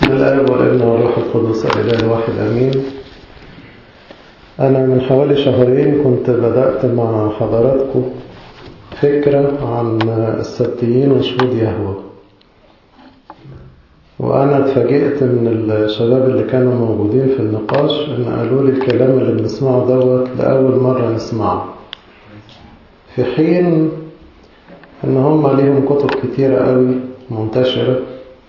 بسم الله والابن والروح القدس الإله الواحد أمين أنا من حوالي شهرين كنت بدأت مع حضراتكم فكرة عن السبتيين وشهود يهوه وأنا اتفاجئت من الشباب اللي كانوا موجودين في النقاش إن قالوا لي الكلام اللي بنسمعه دوت لأول مرة نسمعه في حين إن هم ليهم كتب كتيرة قوي منتشرة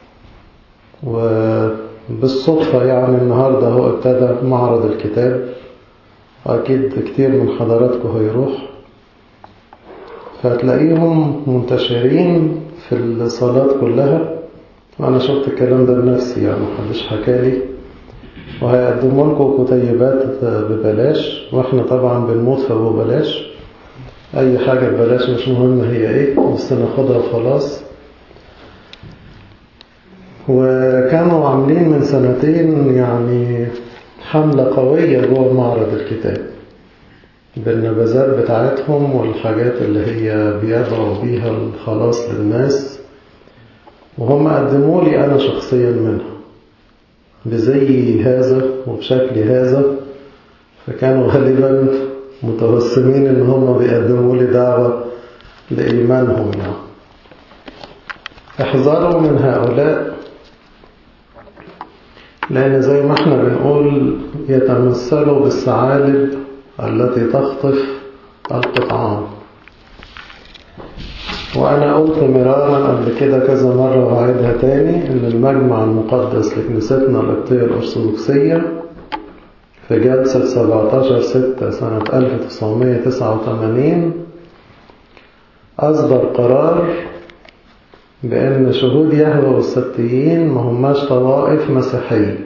وبالصدفة يعني النهاردة هو ابتدى معرض الكتاب وأكيد كتير من حضراتكم هيروح فتلاقيهم منتشرين في الصالات كلها وأنا شفت الكلام ده بنفسي يعني محدش حكالي وهيقدموا لكم كتيبات ببلاش واحنا طبعا بنموت فببلاش أي حاجة ببلاش مش مهم هي ايه بس ناخدها وخلاص وكانوا عاملين من سنتين يعني حملة قوية جوه معرض الكتاب بالنبذات بتاعتهم والحاجات اللي هي بيدعوا بيها الخلاص للناس وهم قدموا لي أنا شخصيا منها بزي هذا وبشكل هذا فكانوا غالبا متوسمين ان هم بيقدموا لي دعوة لإيمانهم يعني احذروا من هؤلاء لأن زي ما احنا بنقول يتمثلوا بالثعالب التي تخطف القطعان وأنا قلت مرارا قبل كده كذا مرة وهعيدها تاني إن المجمع المقدس لكنيستنا القبطية الأرثوذكسية في جلسة 17 6 سنة 1989 أصدر قرار بأن شهود يهوى والسبتيين ما هماش طوائف مسيحية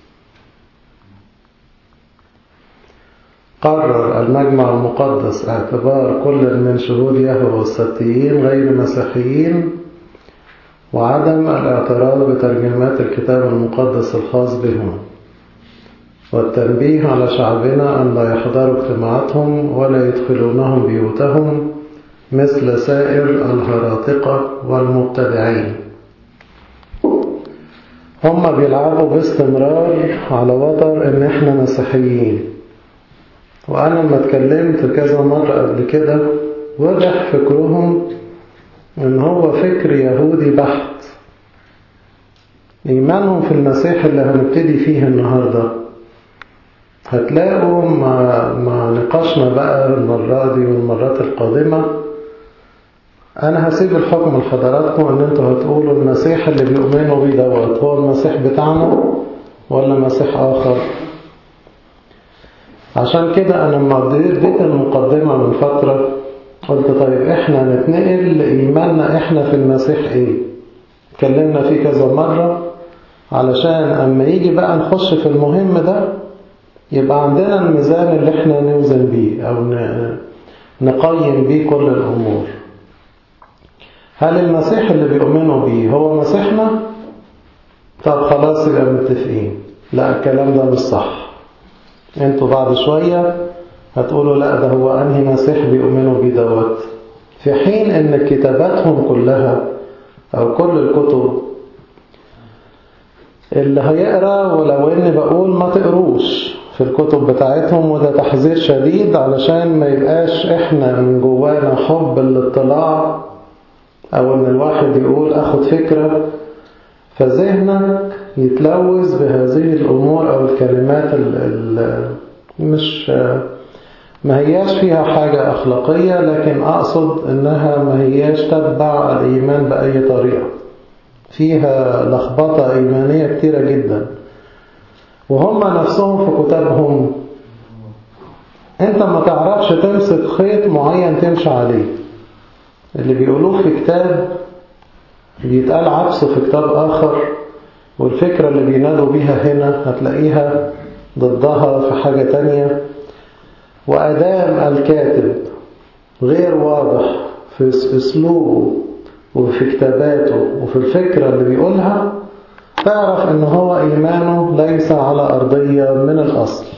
قرر المجمع المقدس اعتبار كل من شهود يهوى والسبتيين غير مسيحيين وعدم الاعتراض بترجمات الكتاب المقدس الخاص بهم والتنبيه على شعبنا أن لا يحضروا اجتماعاتهم ولا يدخلونهم بيوتهم مثل سائر الهراطقة والمبتدعين هم بيلعبوا باستمرار على وتر ان احنا مسيحيين وانا لما اتكلمت كذا مرة قبل كده وضح فكرهم ان هو فكر يهودي بحت ايمانهم في المسيح اللي هنبتدي فيه النهارده هتلاقوا مع, مع نقاشنا بقى المرة دي والمرات القادمة أنا هسيب الحكم لحضراتكم إن أنتوا هتقولوا المسيح اللي بيؤمنوا بيه دوت هو المسيح بتاعنا ولا مسيح آخر عشان كده أنا لما اديت المقدمة من فترة قلت طيب إحنا نتنقل لإيماننا إحنا في المسيح إيه اتكلمنا فيه كذا مرة علشان أما يجي بقى نخش في المهم ده يبقى عندنا الميزان اللي احنا نوزن بيه او نقيم بيه كل الامور هل المسيح اللي بيؤمنوا بيه هو مسيحنا طب خلاص يبقى متفقين لا الكلام ده مش صح انتوا بعد شوية هتقولوا لا ده هو انهي مسيح بيؤمنوا بيه دوت في حين ان كتاباتهم كلها او كل الكتب اللي هيقرا ولو اني بقول ما تقروش في الكتب بتاعتهم وده تحذير شديد علشان ما يبقاش احنا من جوانا حب الاطلاع او ان الواحد يقول اخد فكرة فذهنك يتلوث بهذه الامور او الكلمات ال ال مش ما هياش فيها حاجة اخلاقية لكن اقصد انها ما هياش تتبع الايمان باي طريقة فيها لخبطة ايمانية كتيرة جدا وهم نفسهم في كتابهم انت ما تعرفش تمسك خيط معين تمشي عليه اللي بيقولوه في كتاب بيتقال عكسه في كتاب آخر والفكرة اللي بينادوا بيها هنا هتلاقيها ضدها في حاجة تانية وأدام الكاتب غير واضح في أسلوبه وفي كتاباته وفي الفكرة اللي بيقولها تعرف ان هو ايمانه ليس على ارضية من الاصل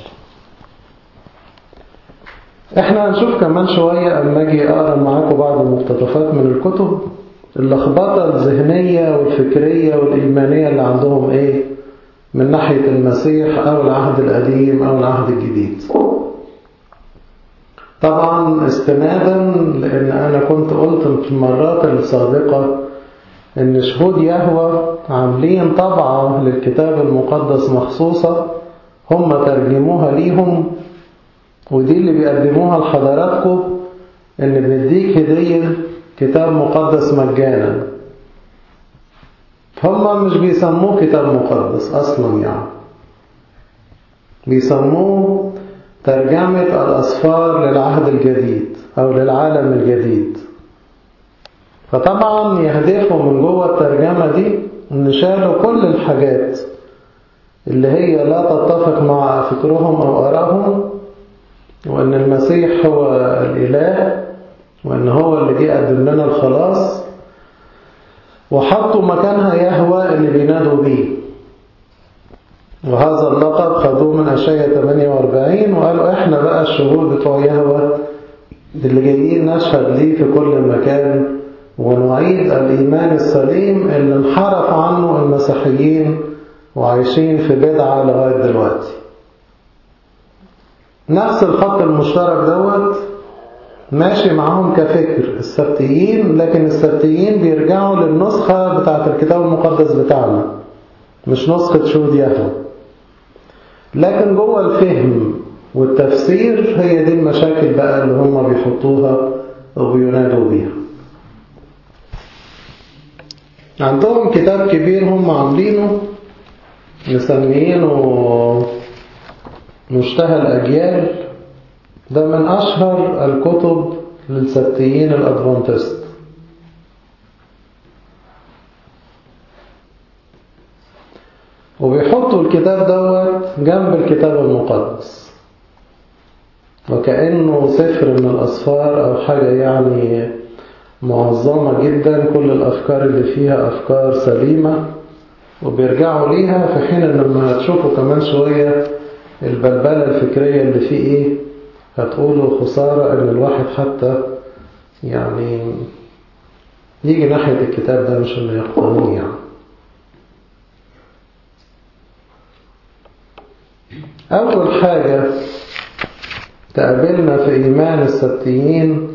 احنا هنشوف كمان شوية اما اجي اقرا معاكم بعض المقتطفات من الكتب اللخبطة الذهنية والفكرية والإيمانية اللي عندهم إيه من ناحية المسيح أو العهد القديم أو العهد الجديد طبعا استنادا لأن أنا كنت قلت في المرات السابقة إن شهود يهوى عاملين طبعة للكتاب المقدس مخصوصة هم ترجموها ليهم ودي اللي بيقدموها لحضراتكم إن بنديك هدية كتاب مقدس مجانا هم مش بيسموه كتاب مقدس أصلا يعني بيسموه ترجمة الأسفار للعهد الجديد أو للعالم الجديد فطبعا يهدفوا من جوه الترجمة دي إن شالوا كل الحاجات اللي هي لا تتفق مع فكرهم أو آرائهم وإن المسيح هو الإله وإن هو اللي جه يقدم لنا الخلاص وحطوا مكانها يهوى اللي بينادوا بيه وهذا اللقب خدوه من أشياء 48 وقالوا احنا بقى الشهود بتوع يهوى اللي جايين نشهد ليه في كل مكان ونعيد الإيمان السليم اللي انحرف عنه المسيحيين وعايشين في بدعة لغاية دلوقتي نفس الخط المشترك دوت ماشي معاهم كفكر السبتيين لكن السبتيين بيرجعوا للنسخة بتاعة الكتاب المقدس بتاعنا مش نسخة شهود يهوى لكن جوه الفهم والتفسير هي دي المشاكل بقى اللي هم بيحطوها وبينادوا بيها عندهم كتاب كبير هم عاملينه مسميينه مشتهى الأجيال ده من أشهر الكتب للسبتيين الأدفانتست وبيحطوا الكتاب دوت جنب الكتاب المقدس وكأنه سفر من الأسفار أو حاجة يعني معظمة جدا كل الأفكار اللي فيها أفكار سليمة وبيرجعوا ليها في حين ان لما هتشوفوا كمان شوية البلبلة الفكرية اللي فيه ايه هتقولوا خسارة ان الواحد حتى يعني يجي ناحية الكتاب ده مش انه يقتنيه يعني أول حاجة تقابلنا في إيمان السبتيين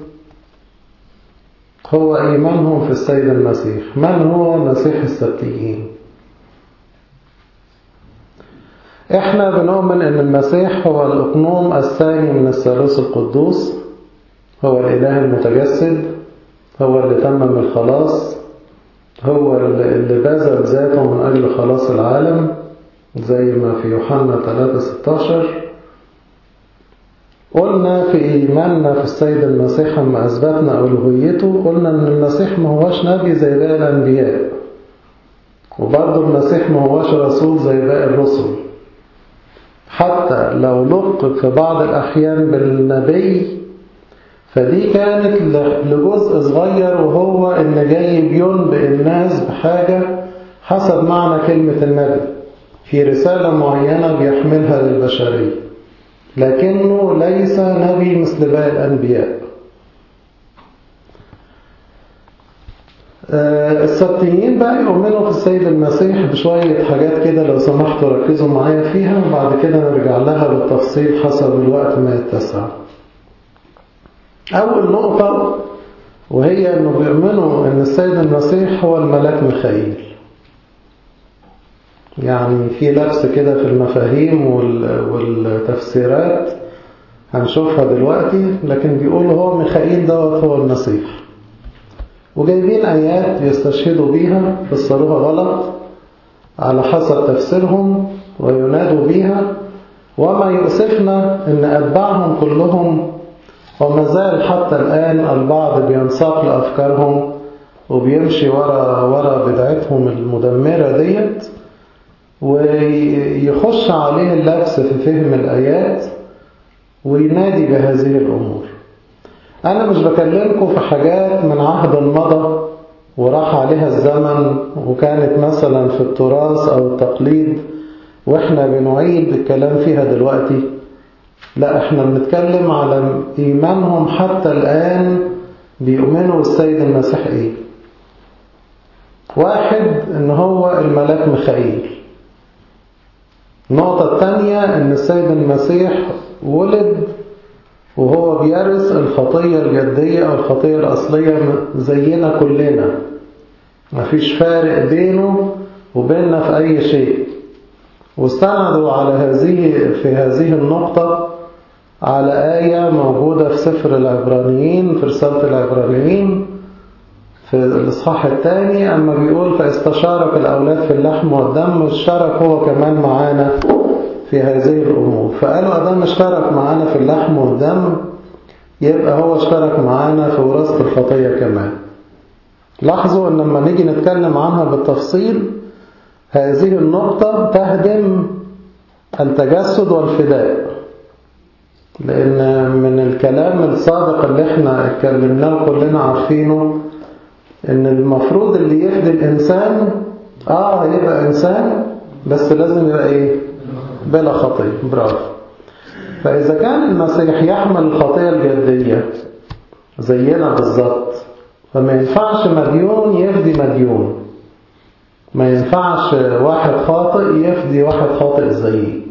هو إيمانهم في السيد المسيح من هو مسيح السبتيين احنا بنؤمن ان المسيح هو الاقنوم الثاني من الثالوث القدوس هو الاله المتجسد هو اللي تمم الخلاص هو اللي بذل ذاته من اجل خلاص العالم زي ما في يوحنا 3:16 قلنا في إيماننا في السيد المسيح لما أثبتنا ألوهيته قلنا أن المسيح ما هوش نبي زي باقي الأنبياء وبرضه المسيح ما هوش رسول زي باقي الرسل حتى لو لقب في بعض الأحيان بالنبي فدي كانت لجزء صغير وهو إن جاي بينبئ الناس بحاجة حسب معنى كلمة النبي في رسالة معينة بيحملها للبشرية لكنه ليس نبي مثل باقي الأنبياء السبتيين بقى يؤمنوا في السيد المسيح بشوية حاجات كده لو سمحتوا ركزوا معايا فيها وبعد كده نرجع لها بالتفصيل حسب الوقت ما يتسع أول نقطة وهي أنه بيؤمنوا أن السيد المسيح هو الملاك ميخائيل يعني في لبس كده في المفاهيم والتفسيرات هنشوفها دلوقتي لكن بيقولوا هو ميخائيل دوت هو المسيح وجايبين آيات يستشهدوا بيها فسروها غلط على حسب تفسيرهم وينادوا بيها وما يؤسفنا ان أتباعهم كلهم وما زال حتى الآن البعض بينساق لأفكارهم وبيمشي ورا ورا بدعتهم المدمرة ديت ويخش عليه اللبس في فهم الآيات وينادي بهذه الأمور أنا مش بكلمكم في حاجات من عهد مضى وراح عليها الزمن وكانت مثلا في التراث أو التقليد وإحنا بنعيد الكلام فيها دلوقتي لا إحنا بنتكلم على إيمانهم حتى الآن بيؤمنوا بالسيد المسيح إيه واحد إن هو الملاك ميخائيل النقطة الثانية أن السيد المسيح ولد وهو بيرث الخطية الجدية أو الخطية الأصلية زينا كلنا مفيش فارق بينه وبيننا في أي شيء واستندوا على هذه في هذه النقطة على آية موجودة في سفر العبرانيين في رسالة العبرانيين في الإصحاح الثاني أما بيقول فاستشارك الأولاد في اللحم والدم اشترك هو كمان معانا في هذه الأمور فقالوا أدام اشترك معانا في اللحم والدم يبقى هو اشترك معانا في وراثة الخطية كمان لاحظوا أن لما نيجي نتكلم عنها بالتفصيل هذه النقطة تهدم التجسد والفداء لأن من الكلام السابق اللي احنا اتكلمناه كلنا عارفينه ان المفروض اللي يفدي الإنسان اه يبقى إنسان بس لازم يبقى ايه بلا خطية برافو فإذا كان المسيح يحمل الخطية الجدية زينا بالظبط فما ينفعش مديون يفدي مديون ما ينفعش واحد خاطئ يفدي واحد خاطئ زيه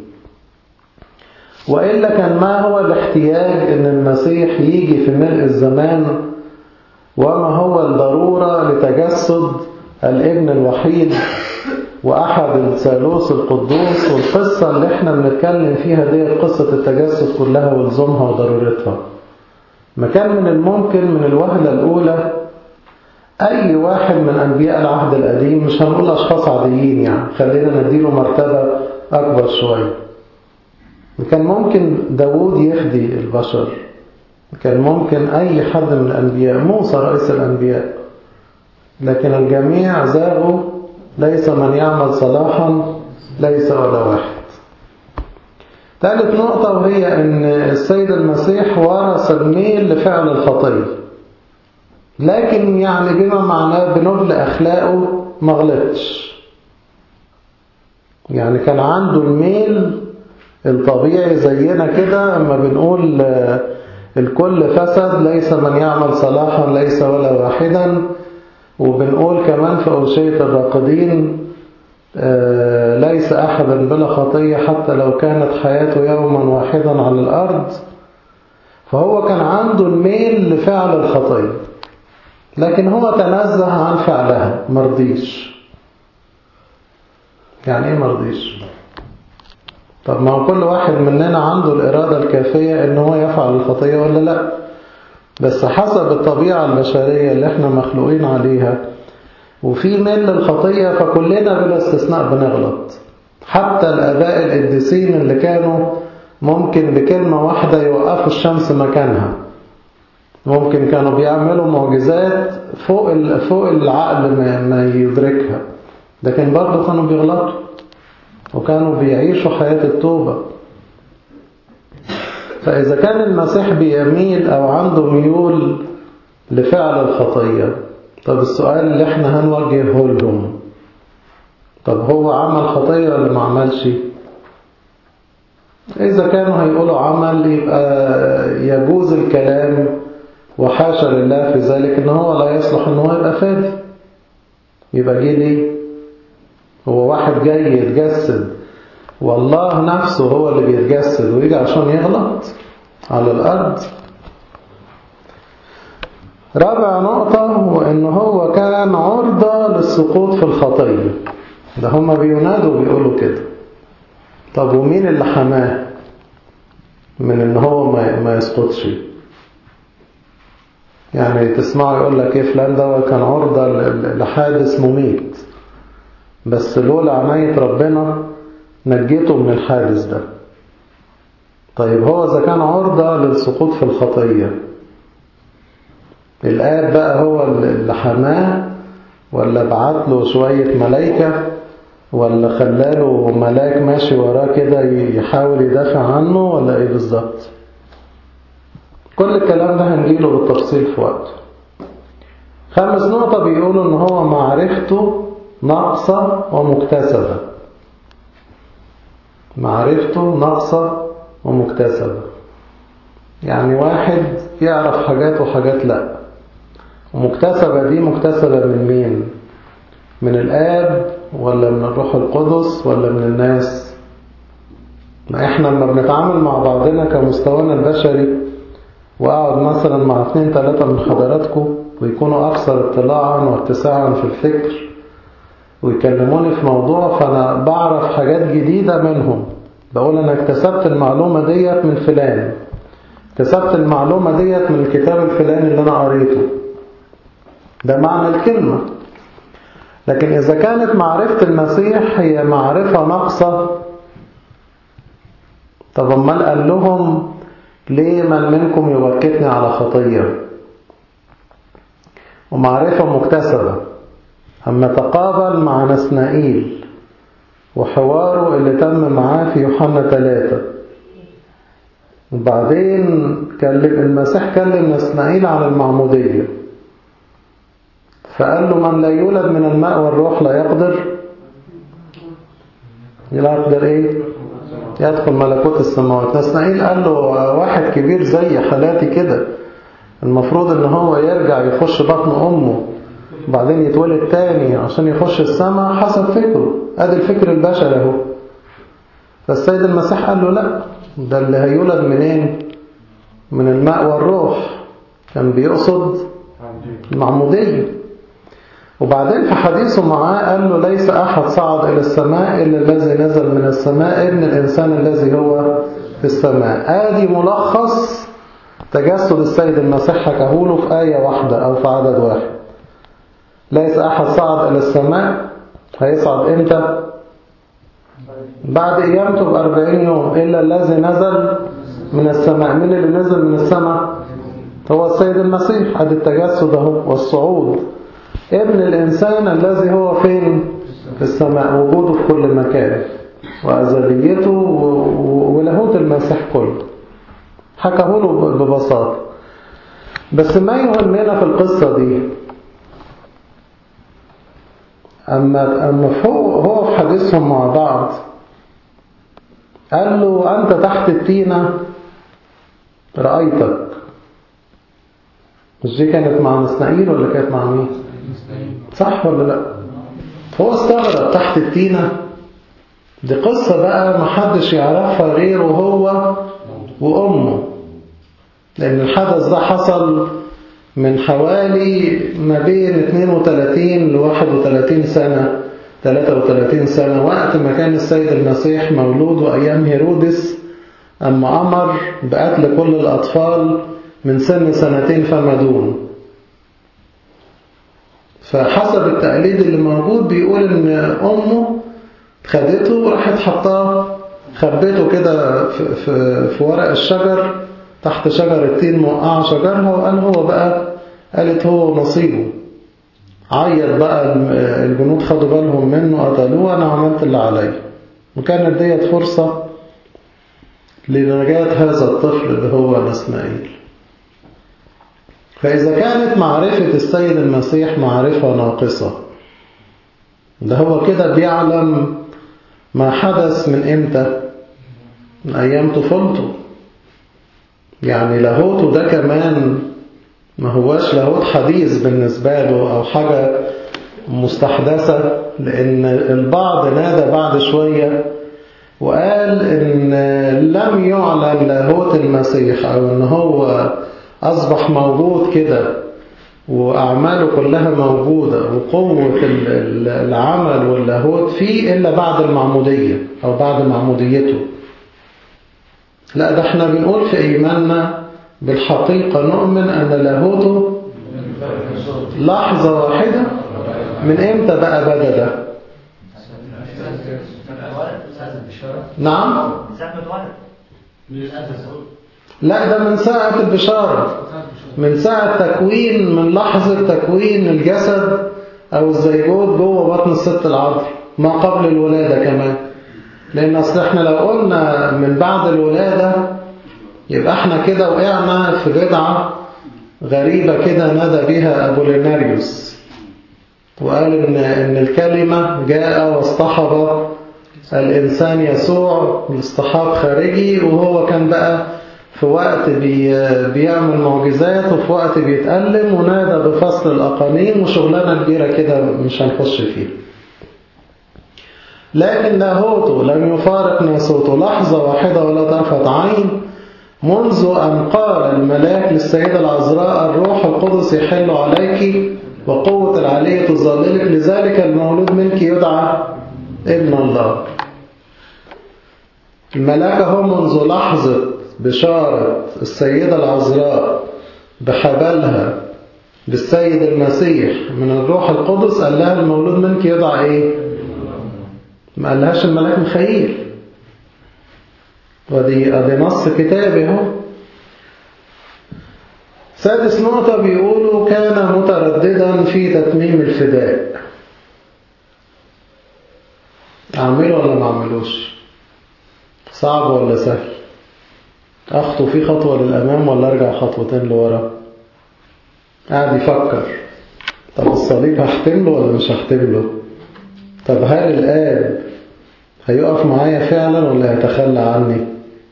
وإلا كان ما هو الاحتياج أن المسيح يجي في ملء الزمان وما هو الضرورة لتجسد الابن الوحيد وأحد الثالوث القدوس والقصة اللي احنا بنتكلم فيها دي قصة التجسد كلها ولزومها وضرورتها ما كان من الممكن من الوهلة الأولى أي واحد من أنبياء العهد القديم مش هنقول أشخاص عاديين يعني خلينا نديله مرتبة أكبر شوية كان ممكن داوود يفدي البشر كان ممكن أي حد من الأنبياء موسى رئيس الأنبياء لكن الجميع زاغوا ليس من يعمل صلاحا ليس ولا واحد ثالث نقطة وهي أن السيد المسيح ورث الميل لفعل الخطية لكن يعني بما معناه بنبل أخلاقه ما غلطش يعني كان عنده الميل الطبيعي زينا كده اما بنقول الكل فسد ليس من يعمل صلاحا ليس ولا واحدا وبنقول كمان في أوشية الراقدين ليس أحدا بلا خطية حتى لو كانت حياته يوما واحدا على الأرض فهو كان عنده الميل لفعل الخطية لكن هو تنزه عن فعلها مرضيش يعني ايه مرضيش طب ما هو كل واحد مننا عنده الإرادة الكافية ان هو يفعل الخطية ولا لا بس حسب الطبيعة البشرية اللي احنا مخلوقين عليها وفي ميل للخطية فكلنا بلا استثناء بنغلط حتى الآباء القديسين اللي كانوا ممكن بكلمة واحدة يوقفوا الشمس مكانها ممكن كانوا بيعملوا معجزات فوق فوق العقل ما يدركها لكن برضه كانوا بيغلطوا وكانوا بيعيشوا حياة التوبة فإذا كان المسيح بيميل أو عنده ميول لفعل الخطية طب السؤال اللي احنا هنوجهه لهم طب هو عمل خطية ولا ما عملش إذا كانوا هيقولوا عمل يبقى يجوز الكلام وحاشا لله في ذلك ان هو لا يصلح ان هو يبقى فادي يبقى جه ليه هو واحد جاي يتجسد والله نفسه هو اللي بيتجسد ويجي عشان يغلط على الأرض رابع نقطة وإن هو كان عرضة للسقوط في الخطية ده هما بينادوا بيقولوا كده طب ومين اللي حماه من إن هو ما يسقطش يعني تسمعوا يقول لك ايه فلان ده كان عرضة لحادث مميت بس لولا عناية ربنا نجيته من الحادث ده طيب هو إذا كان عرضة للسقوط في الخطية الآب بقى هو اللي حماه ولا بعت له شوية ملايكة ولا خلاله ملاك ماشي وراه كده يحاول يدافع عنه ولا ايه بالظبط كل الكلام ده هنجيله بالتفصيل في وقته خامس نقطة بيقولوا ان هو معرفته ناقصة ومكتسبة معرفته ناقصة ومكتسبة يعني واحد يعرف حاجات وحاجات لا ومكتسبة دي مكتسبة من مين من الآب ولا من الروح القدس ولا من الناس ما احنا لما بنتعامل مع بعضنا كمستوانا البشري واقعد مثلا مع اثنين ثلاثة من حضراتكم ويكونوا اكثر اطلاعا واتساعا في الفكر ويكلموني في موضوع فانا بعرف حاجات جديدة منهم بقول انا اكتسبت المعلومة ديت من فلان اكتسبت المعلومة ديت من الكتاب الفلاني اللي انا قريته ده معنى الكلمة لكن إذا كانت معرفة المسيح هي معرفة ناقصة طب امال قال لهم ليه من منكم يوكتني على خطية ومعرفة مكتسبة أما تقابل مع نسنائيل وحواره اللي تم معاه في يوحنا ثلاثة وبعدين كلم المسيح كلم نسنائيل عن المعمودية فقال له من لا يولد من الماء والروح لا يقدر لا يقدر ايه يدخل ملكوت السماوات نسنائيل قال له واحد كبير زي حالاتي كده المفروض ان هو يرجع يخش بطن امه وبعدين يتولد تاني عشان يخش السماء حسب فكره ادي الفكر البشري اهو فالسيد المسيح قال له لا ده اللي هيولد منين من الماء والروح كان بيقصد المعمودية وبعدين في حديثه معاه قال له ليس أحد صعد إلى السماء إلا الذي نزل من السماء ابن الإنسان الذي هو في السماء آدي ملخص تجسد السيد المسيح حكاهوله في آية واحدة أو في عدد واحد ليس أحد صعد إلى السماء هيصعد إمتى بعد قيامته بأربعين يوم إلا الذي نزل من السماء من اللي نزل من السماء هو السيد المسيح هذا التجسد اهو والصعود ابن الإنسان الذي هو فين في السماء وجوده في كل مكان وأزليته ولاهوت المسيح كله حكاه له ببساطة بس ما يهمنا في القصة دي أما, أما هو, هو في حديثهم مع بعض قال له أنت تحت التينة رأيتك مش دي كانت مع نسنائيل ولا كانت مع مين صح ولا لا هو استغرب تحت التينة دي قصة بقى محدش يعرفها غيره هو وأمه لأن الحدث ده حصل من حوالي ما بين 32 ل 31 سنة 33 سنة وقت ما كان السيد المسيح مولود وأيام هيرودس أما أمر بقتل كل الأطفال من سن سنتين فما دون فحسب التقليد اللي موجود بيقول ان امه خدته وراحت حطاه خبيته كده في, في, في ورق الشجر تحت شجر التين موقعة شجرها وقال هو بقى قالت هو نصيبه عيط بقى الجنود خدوا بالهم منه قتلوه انا عملت اللي عليا وكانت ديت فرصة لنجاة هذا الطفل اللي هو نسمائيل فإذا كانت معرفة السيد المسيح معرفة ناقصة ده هو كده بيعلم ما حدث من إمتى من أيام طفولته يعني لاهوته ده كمان ما هواش لاهوت حديث بالنسبة له أو حاجة مستحدثة لأن البعض نادى بعد شوية وقال إن لم يعلن لاهوت المسيح أو إن هو أصبح موجود كده وأعماله كلها موجودة وقوة العمل واللاهوت فيه إلا بعد المعمودية أو بعد معموديته لا ده احنا بنقول في إيماننا بالحقيقة نؤمن أن لاهوته لحظة واحدة من إمتى بقى بدأ ده نعم لا ده من ساعة البشارة من ساعة تكوين من لحظة تكوين الجسد أو الزيجود جوه بطن الست العذر ما قبل الولادة كمان لأن أصل احنا لو قلنا من بعد الولادة يبقى احنا كده وقعنا في بدعة غريبة كده نادى بها أبوليناريوس وقال إن, إن الكلمة جاء واصطحب الإنسان يسوع باصطحاب خارجي وهو كان بقى في وقت بي بيعمل معجزات وفي وقت بيتألم ونادى بفصل الأقانيم وشغلانة كبيرة كده مش هنخش فيها لكن لاهوته لم يفارق ناسوته لحظة واحدة ولا طرفة عين منذ أن قال الملاك للسيدة العذراء الروح القدس يحل عليك وقوة العلية تظللك لذلك المولود منك يدعى ابن الله الملاك هو منذ لحظة بشارة السيدة العذراء بحبلها بالسيد المسيح من الروح القدس قال لها المولود منك يدعى ايه ما قالهاش الملاك مخيل ودي ادي نص كتابي اهو سادس نقطة بيقولوا كان مترددا في تتميم الفداء أعمله ولا ما أعملوش صعب ولا سهل أخطو في خطوة للأمام ولا أرجع خطوتين لورا قاعد يفكر طب الصليب هختمله ولا مش هختمله طب هل الآب هيقف معايا فعلا ولا هيتخلى عني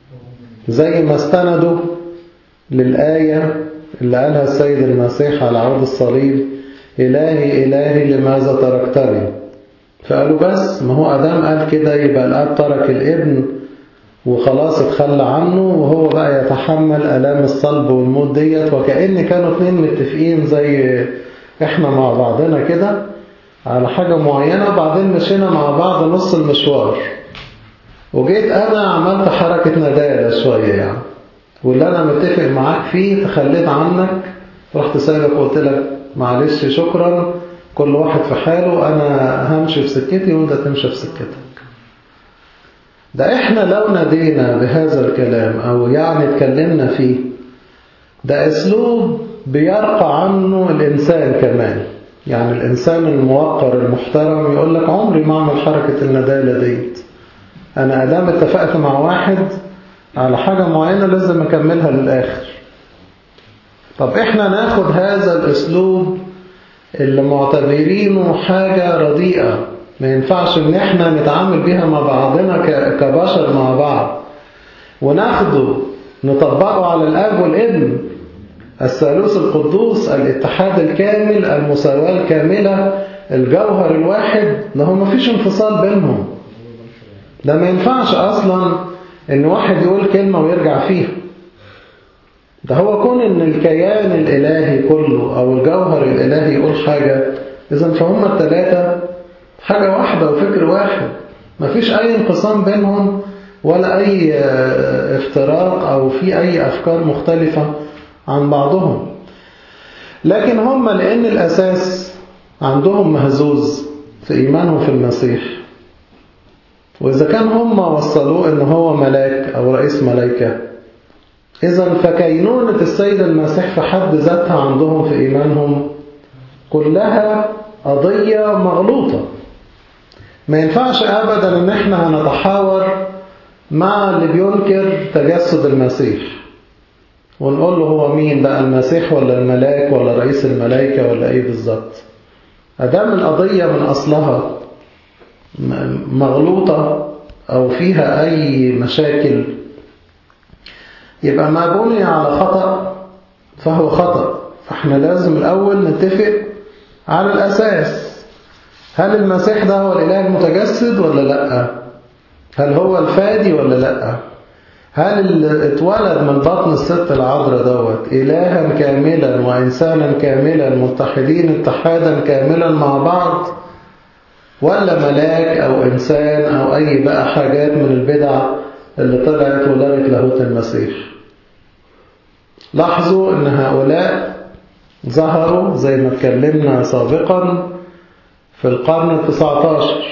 زي ما استندوا للآية اللي قالها السيد المسيح على عود الصليب إلهي إلهي لماذا تركتني فقالوا بس ما هو أدام قال كده يبقى الآب ترك الابن وخلاص اتخلى عنه وهو بقى يتحمل ألام الصلب والموت ديت وكأن كانوا اتنين متفقين زي احنا مع بعضنا كده على حاجة معينة وبعدين مشينا مع بعض نص المشوار وجيت أنا عملت حركة ندالة شوية يعني واللي أنا متفق معاك فيه تخليت عنك رحت سايبك وقلت لك معلش شكرا كل واحد في حاله أنا همشي في سكتي وأنت تمشي في سكتك ده احنا لو نادينا بهذا الكلام او يعني اتكلمنا فيه ده اسلوب بيرقى عنه الانسان كمان يعني الانسان الموقر المحترم يقول لك عمري ما اعمل حركة الندالة ديت انا ادام اتفقت مع واحد على حاجة معينة لازم اكملها للاخر طب احنا ناخد هذا الاسلوب اللي معتبرينه حاجة رديئة ما ينفعش ان احنا نتعامل بيها مع بعضنا كبشر مع بعض وناخده نطبقه على الاب والابن الثالوث القدوس الاتحاد الكامل المساواة الكاملة الجوهر الواحد ده هو مفيش انفصال بينهم ده ما ينفعش اصلا ان واحد يقول كلمة ويرجع فيها ده هو كون ان الكيان الالهي كله او الجوهر الالهي يقول حاجة اذا فهم الثلاثة حاجة واحدة وفكر واحد مفيش أي انقسام بينهم ولا أي افتراق أو في أي أفكار مختلفة عن بعضهم لكن هم لأن الأساس عندهم مهزوز في إيمانهم في المسيح وإذا كان هم وصلوه إن هو ملاك أو رئيس ملايكة إذا فكينونة السيد المسيح في حد ذاتها عندهم في إيمانهم كلها قضية مغلوطة ما ينفعش أبدا إن إحنا هنتحاور مع اللي بينكر تجسد المسيح ونقول له هو مين بقى المسيح ولا الملاك ولا رئيس الملائكة ولا إيه بالظبط أدام القضية من أصلها مغلوطة أو فيها أي مشاكل يبقى ما بني على خطأ فهو خطأ فإحنا لازم الأول نتفق على الأساس هل المسيح ده هو الإله المتجسد ولا لأ هل هو الفادي ولا لأ هل اتولد من بطن الست العذراء دوت إلها كاملا وإنسانا كاملا متحدين اتحادا كاملا مع بعض ولا ملاك أو إنسان أو أي بقى حاجات من البدع اللي طلعت ولغت لاهوت المسيح لاحظوا ان هؤلاء ظهروا زي ما اتكلمنا سابقا في القرن التسعة عشر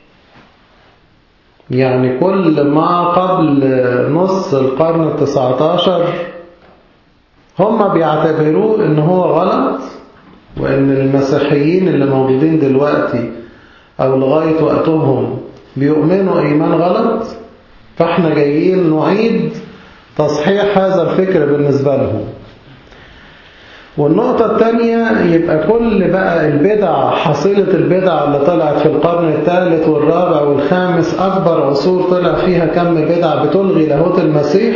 يعني كل ما قبل نص القرن التسعة عشر هم بيعتبروه ان هو غلط وان المسيحيين اللي موجودين دلوقتي او لغاية وقتهم بيؤمنوا ايمان غلط فاحنا جايين نعيد تصحيح هذا الفكر بالنسبة لهم والنقطة الثانية يبقى كل بقى البدع حصيلة البدع اللي طلعت في القرن الثالث والرابع والخامس أكبر عصور طلع فيها كم بدع بتلغي لاهوت المسيح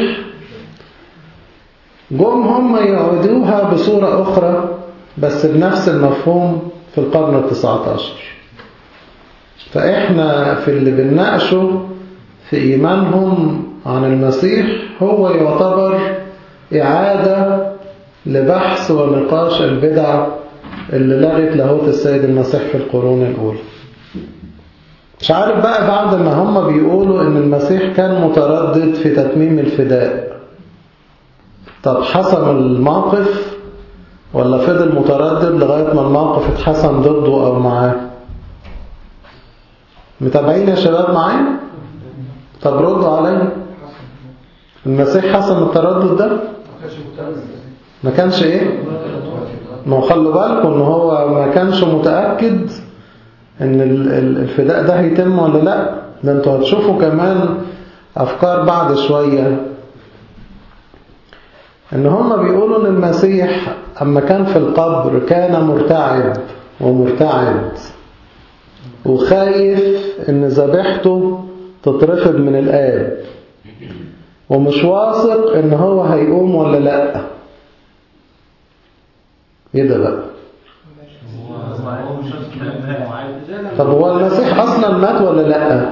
جم هم يعودوها بصورة أخرى بس بنفس المفهوم في القرن التسعة عشر فإحنا في اللي بنناقشه في إيمانهم عن المسيح هو يعتبر إعادة لبحث ونقاش البدع اللي لغت لاهوت السيد المسيح في القرون الأولى مش عارف بقى بعد ما هم بيقولوا ان المسيح كان متردد في تتميم الفداء طب حسم الموقف ولا فضل متردد لغاية ما الموقف اتحسم ضده او معاه متابعين يا شباب معايا طب ردوا عليا المسيح حسم التردد ده ما كانش ايه ما هو خلوا بالكم ان هو ما كانش متأكد ان الفداء ده هيتم ولا لا ده انتوا هتشوفوا كمان افكار بعد شوية ان هم بيقولوا ان المسيح اما كان في القبر كان مرتعب ومرتعد وخايف ان ذبيحته تترفض من الآب ومش واثق ان هو هيقوم ولا لا ايه ده بقى طب هو المسيح اصلا مات ولا لا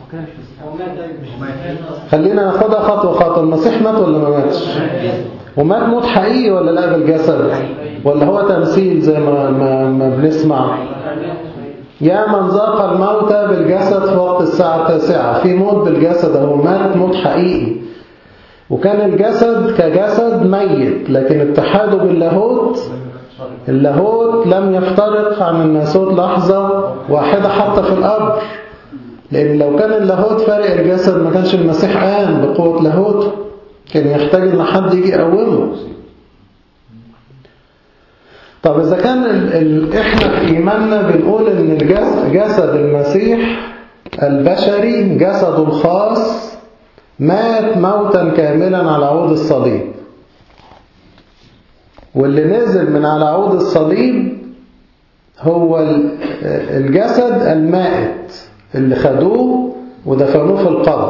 خلينا ناخدها خطوه خطوه المسيح مات ولا ما ماتش ومات موت حقيقي ولا لا بالجسد ولا هو تمثيل زي ما ما, ما بنسمع يا من ذاق الموت بالجسد في وقت الساعة التاسعة في موت بالجسد هو مات موت حقيقي وكان الجسد كجسد ميت لكن اتحاده باللاهوت اللاهوت لم يفترق عن الناسوت لحظة واحدة حتى في الأرض لأن لو كان اللاهوت فارق الجسد ما كانش المسيح قام بقوة لاهوت كان يحتاج ان حد يجي يقومه طب إذا كان ال ال إحنا في إيماننا بنقول إن الجسد جسد المسيح البشري جسده الخاص مات موتا كاملا على عود الصليب واللي نزل من على عود الصليب هو الجسد المائت اللي خدوه ودفنوه في القبر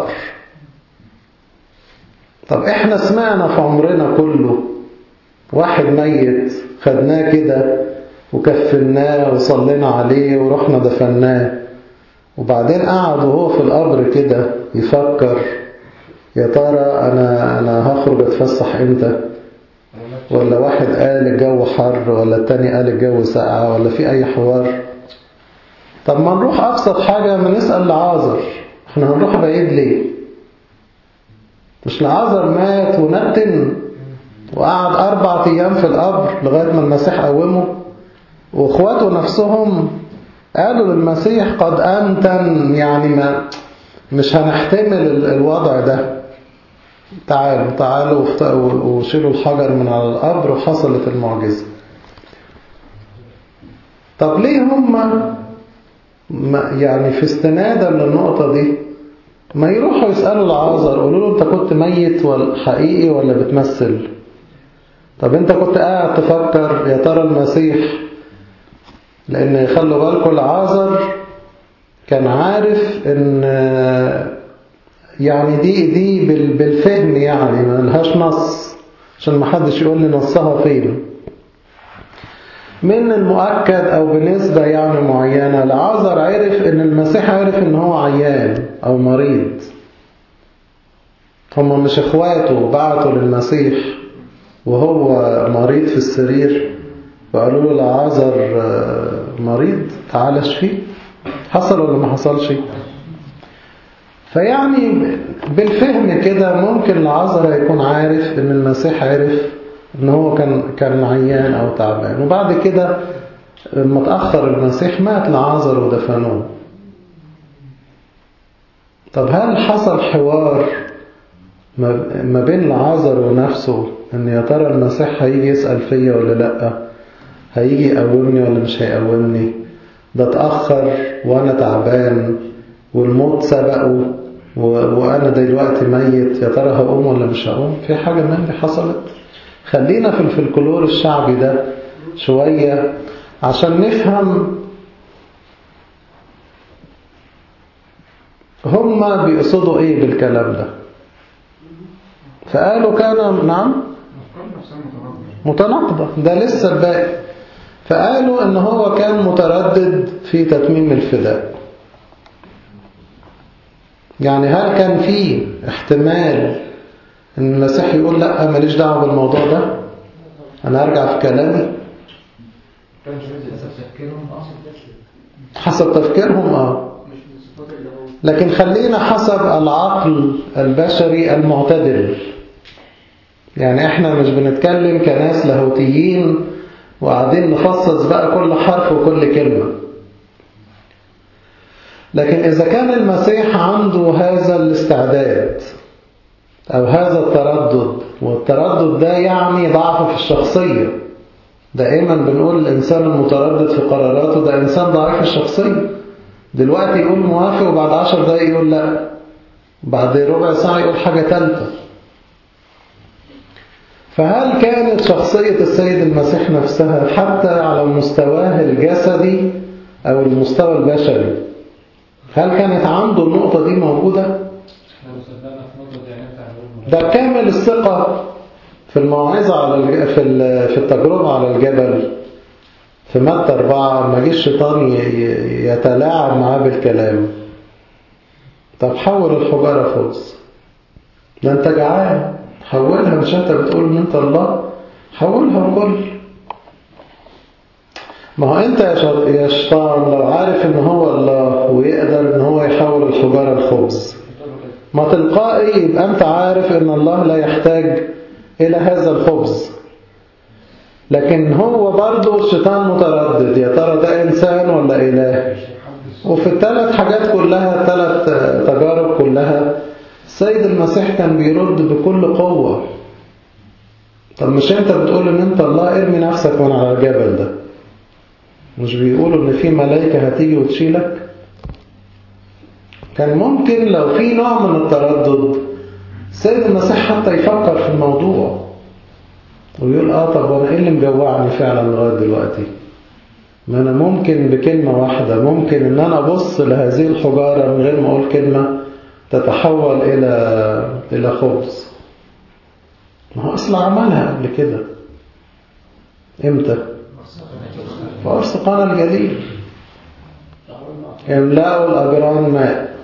طب احنا سمعنا في عمرنا كله واحد ميت خدناه كده وكفناه وصلينا عليه ورحنا دفناه وبعدين قعد وهو في القبر كده يفكر يا ترى انا انا هخرج اتفسح امتى ولا واحد قال الجو حر ولا التاني قال الجو ساقع ولا في اي حوار طب ما نروح ابسط حاجه ما نسال لعازر احنا هنروح بعيد ليه مش لعازر مات ونتن وقعد أربع أيام في القبر لغاية ما المسيح قومه وإخواته نفسهم قالوا للمسيح قد أنتن يعني ما مش هنحتمل الوضع ده تعالوا تعالوا وشيلوا الحجر من على القبر وحصلت المعجزة طب ليه هم يعني في استنادا للنقطة دي ما يروحوا يسألوا العازر يقولوا له انت كنت ميت ولا حقيقي ولا بتمثل طب انت كنت قاعد تفكر يا ترى المسيح لان خلوا بالكم العازر كان عارف ان يعني دي دي بالفهم يعني ما لهاش نص عشان ما حدش يقول لي نصها فين من المؤكد او بنسبة يعني معينة العازر عرف ان المسيح عرف ان هو عيان او مريض هم مش اخواته بعتوا للمسيح وهو مريض في السرير وقالوا له العازر مريض تعال اشفيه حصل ولا ما حصلش فيعني بالفهم كده ممكن العازر يكون عارف ان المسيح عرف ان هو كان كان عيان او تعبان وبعد كده لما اتاخر المسيح مات لعازر ودفنوه طب هل حصل حوار ما بين العازر ونفسه ان يا ترى المسيح هيجي يسأل فيا ولا لا هيجي يقومني ولا مش هيقومني ده اتأخر وانا تعبان والموت سبقه وانا دلوقتي ميت يا ترى هقوم ولا مش هقوم في حاجة من دي حصلت خلينا في الفلكلور الشعبي ده شوية عشان نفهم هما بيقصدوا ايه بالكلام ده فقالوا كان نعم متناقضة ده لسه الباقي فقالوا ان هو كان متردد في تتميم الفداء يعني هل كان في احتمال ان المسيح يقول لا ماليش دعوه بالموضوع ده انا ارجع في كلامي كان شوية حسب تفكيرهم حسب تفكيرهم اه مش من الصفات اللي هو لكن خلينا حسب العقل البشري المعتدل يعني احنا مش بنتكلم كناس لاهوتيين وقاعدين نفصص بقى كل حرف وكل كلمة لكن إذا كان المسيح عنده هذا الاستعداد أو هذا التردد والتردد ده يعني ضعف في الشخصية دائما بنقول الإنسان المتردد في قراراته ده إنسان ضعيف الشخصية دلوقتي يقول موافق وبعد عشر دقايق يقول لا بعد ربع ساعة يقول حاجة ثالثة فهل كانت شخصية السيد المسيح نفسها حتى على مستواه الجسدي أو المستوى البشري هل كانت عنده النقطة دي موجودة؟ احنا لو صدقنا في نقطة يعني ينفع نقول ده كامل الثقة في الموعظة على الج... في ال- في التجربة على الجبل في متى أربعة ما جه الشيطان ي- ي- يتلاعب معاه بالكلام طب حول الحجارة خبز ده انت جعان حولها مش انت بتقول ان انت الله حولها وكل ما هو انت يا شط- يا شيطان لو عارف ان هو الله ويقدر ان هو يحول الحجارة الخبز ما تلقائي يبقى انت عارف ان الله لا يحتاج الى هذا الخبز لكن هو برضه الشيطان متردد يا ترى ده انسان ولا اله وفي الثلاث حاجات كلها الثلاث تجارب كلها السيد المسيح كان بيرد بكل قوة طب مش انت بتقول ان انت الله ارمي نفسك من على الجبل ده مش بيقولوا ان في ملائكة هتيجي وتشيلك كان ممكن لو في نوع من التردد السيد المسيح حتى يفكر في الموضوع ويقول اه طب وانا ايه اللي مجوعني فعلا لغايه دلوقتي ما انا ممكن بكلمه واحده ممكن ان انا ابص لهذه الحجاره من غير ما اقول كلمه تتحول الى الى خبز ما هو اصلا عملها قبل كده امتى في قرص قنا الجليل املأوا الأجران ماء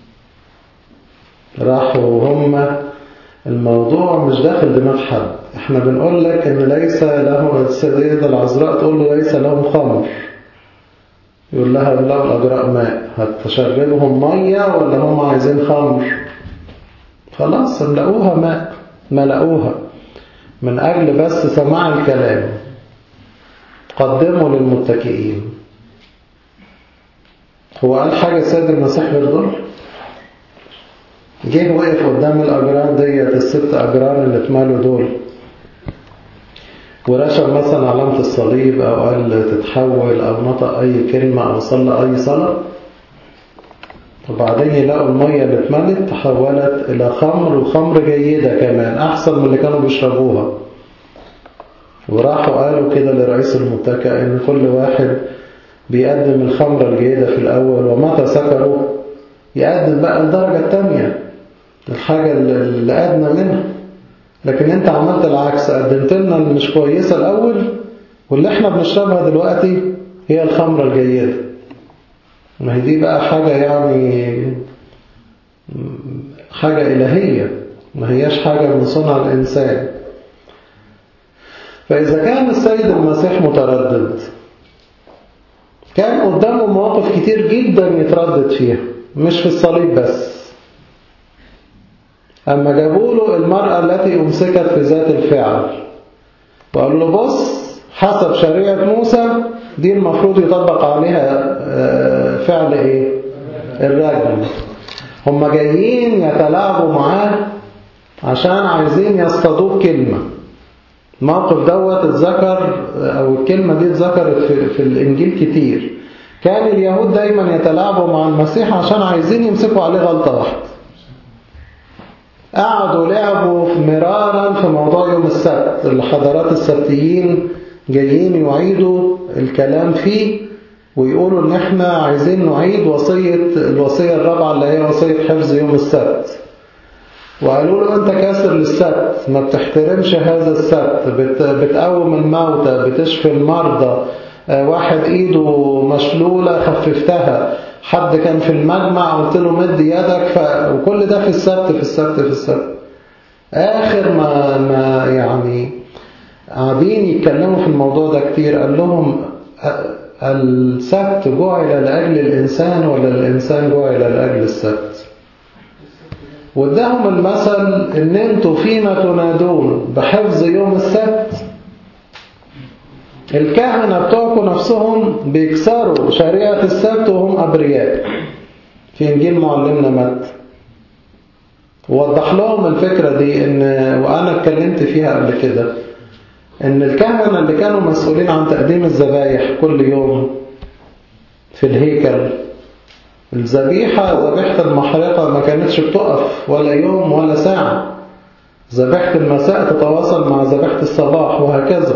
راحوا هم الموضوع مش داخل دماغ حد احنا بنقول لك ان ليس له السيدة العذراء تقول له ليس لهم خمر يقول لها املأوا الأجراء ماء هتشربهم مية ولا هم عايزين خمر خلاص املأوها ماء ملأوها من أجل بس سماع الكلام قدموا للمتكئين هو قال حاجة السيد المسيح بالدول جه وقف قدام الأجران ديت الست أجران اللي اتمالوا دول ورشم مثلا علامة الصليب أو قال تتحول أو نطق أي كلمة أو صلى أي صلاة وبعدين يلاقوا المية اللي اتملت تحولت إلى خمر وخمر جيدة كمان أحسن من اللي كانوا بيشربوها وراحوا قالوا كده لرئيس المتكئ إن كل واحد بيقدم الخمرة الجيدة في الأول ومتى سكروا يقدم بقى الدرجة التانية الحاجة اللي أدنى منها لكن انت عملت العكس قدمت لنا اللي مش كويسة الأول واللي احنا بنشربها دلوقتي هي الخمرة الجيدة ما هي دي بقى حاجة يعني حاجة إلهية ما هياش حاجة من صنع الإنسان فإذا كان السيد المسيح متردد كان قدامه مواقف كتير جدا يتردد فيها مش في الصليب بس أما جابوا له المرأة التي أمسكت في ذات الفعل وقالوا له بص حسب شريعة موسى دي المفروض يطبق عليها فعل ايه الرجل هم جايين يتلاعبوا معاه عشان عايزين يصطادوه كلمة الموقف دوت اتذكر او الكلمة دي اتذكرت في, في الانجيل كتير كان اليهود دايما يتلاعبوا مع المسيح عشان عايزين يمسكوا عليه غلطة واحدة قعدوا لعبوا مرارا في موضوع يوم السبت اللي حضرات السبتيين جايين يعيدوا الكلام فيه ويقولوا ان احنا عايزين نعيد وصية الوصية الرابعة اللي هي وصية حفظ يوم السبت وقالوا له انت كاسر للسبت ما بتحترمش هذا السبت بت بتقوم الموتى بتشفي المرضى واحد ايده مشلولة خففتها حد كان في المجمع قلت له مد يدك ف... وكل ده في السبت في السبت في السبت آخر ما, ما يعني قاعدين يتكلموا في الموضوع ده كتير قال لهم أ- السبت جعل لأجل الإنسان ولا الإنسان جعل لأجل السبت واداهم المثل ان انتوا فيما تنادون بحفظ يوم السبت الكهنة بتوعكم نفسهم بيكسروا شريعة السبت وهم أبرياء في إنجيل معلمنا متى ووضح لهم الفكرة دي إن وأنا اتكلمت فيها قبل كده إن الكهنة اللي كانوا مسؤولين عن تقديم الذبايح كل يوم في الهيكل الذبيحة ذبيحة المحرقة ما كانتش بتقف ولا يوم ولا ساعة ذبيحة المساء تتواصل مع ذبيحة الصباح وهكذا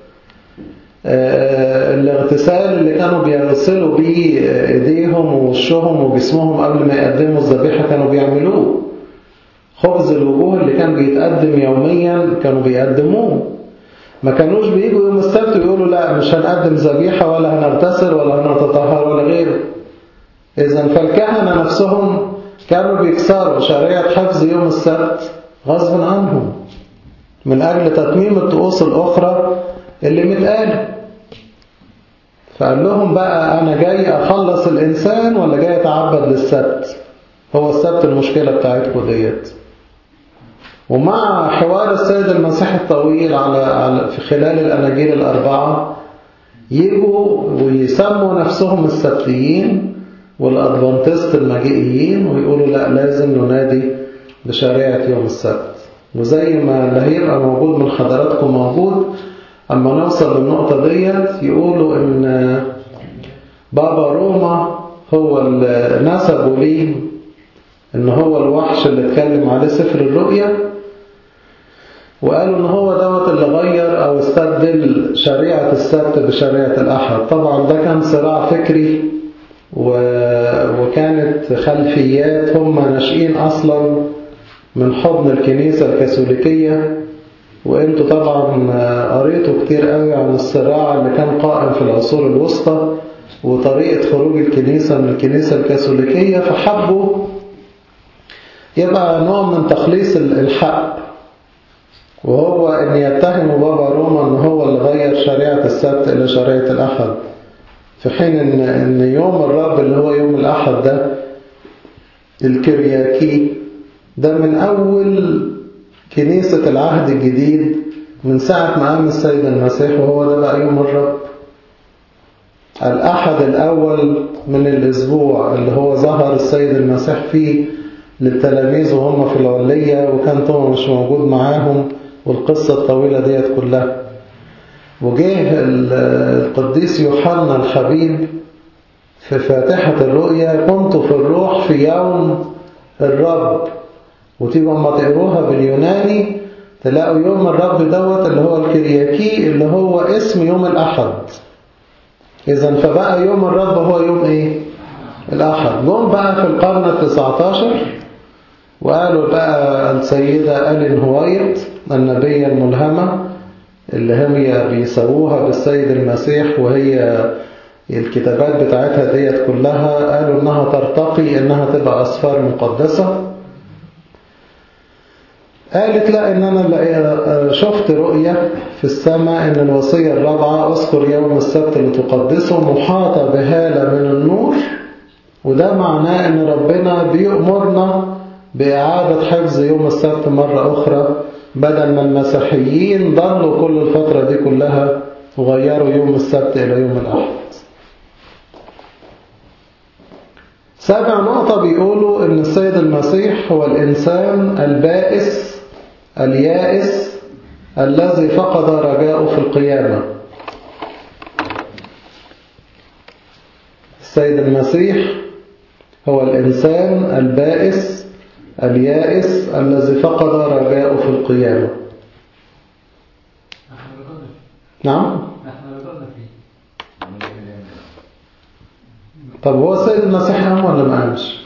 آه، الاغتسال اللي كانوا بيغسلوا بيه ايديهم ووشهم وجسمهم قبل ما يقدموا الذبيحة كانوا بيعملوه خبز الوجوه اللي كان بيتقدم يوميا كانوا بيقدموه ما كانوش بيجوا يوم السبت ويقولوا لا مش هنقدم ذبيحة ولا هنغتسل ولا هنتطهر ولا غيره إذا فالكهنة نفسهم كانوا بيكسروا شريعة حفظ يوم السبت غصب عنهم من أجل تتميم الطقوس الأخرى اللي متقالة فقال لهم بقى أنا جاي أخلص الإنسان ولا جاي أتعبد للسبت هو السبت المشكلة بتاعتكم ديت ومع حوار السيد المسيح الطويل على على- في خلال الأناجيل الأربعة يجوا ويسموا نفسهم السبتيين والأدفانتست المجيئيين ويقولوا لا لازم ننادي بشريعة يوم السبت وزي ما اللي هيبقى موجود من حضراتكم موجود أما نوصل للنقطة ديت يقولوا إن بابا روما هو اللي نسبوا ليه إن هو الوحش اللي اتكلم عليه سفر الرؤيا وقالوا إن هو دوت اللي غير أو استبدل شريعة السبت بشريعة الأحد طبعا ده كان صراع فكري و... وكانت خلفيات هم ناشئين أصلا من حضن الكنيسة الكاثوليكية وانتوا طبعا قريتوا كتير قوي عن الصراع اللي كان قائم في العصور الوسطى وطريقة خروج الكنيسة من الكنيسة الكاثوليكية فحبوا يبقى نوع من تخليص الحق وهو ان يتهموا بابا روما ان هو اللي غير شريعة السبت الى شريعة الاحد في حين ان ان يوم الرب اللي هو يوم الاحد ده الكرياكي ده من اول كنيسة العهد الجديد من ساعة ما قام السيد المسيح وهو ده بقى يوم الرب الأحد الأول من الأسبوع اللي هو ظهر السيد المسيح فيه للتلاميذ وهم في العلية وكان طبعا مش موجود معاهم والقصة الطويلة ديت كلها وجه القديس يوحنا الحبيب في فاتحة الرؤيا كنت في الروح في يوم الرب وتيجوا اما تقروها باليوناني تلاقوا يوم الرب دوت اللي هو الكرياكي اللي هو اسم يوم الأحد إذا فبقى يوم الرب هو يوم إيه؟ الأحد جم بقى في القرن التسعتاشر وقالوا بقى السيدة ألين هوايت النبية الملهمة اللي هي بيسووها بالسيد المسيح وهي الكتابات بتاعتها ديت كلها قالوا إنها ترتقي إنها تبقى أسفار مقدسة قالت لا إن أنا شفت رؤية في السماء إن الوصية الرابعة أذكر يوم السبت لتقدسه محاطة بهالة من النور وده معناه إن ربنا بيأمرنا بإعادة حفظ يوم السبت مرة أخرى بدل ما المسيحيين ضلوا كل الفترة دي كلها وغيروا يوم السبت إلى يوم الأحد سابع نقطة بيقولوا إن السيد المسيح هو الإنسان البائس اليائس الذي فقد رجاءه في القيامة السيد المسيح هو الإنسان البائس اليائس الذي فقد رجاءه في القيامة نعم طب هو السيد المسيح قام ولا ما قامش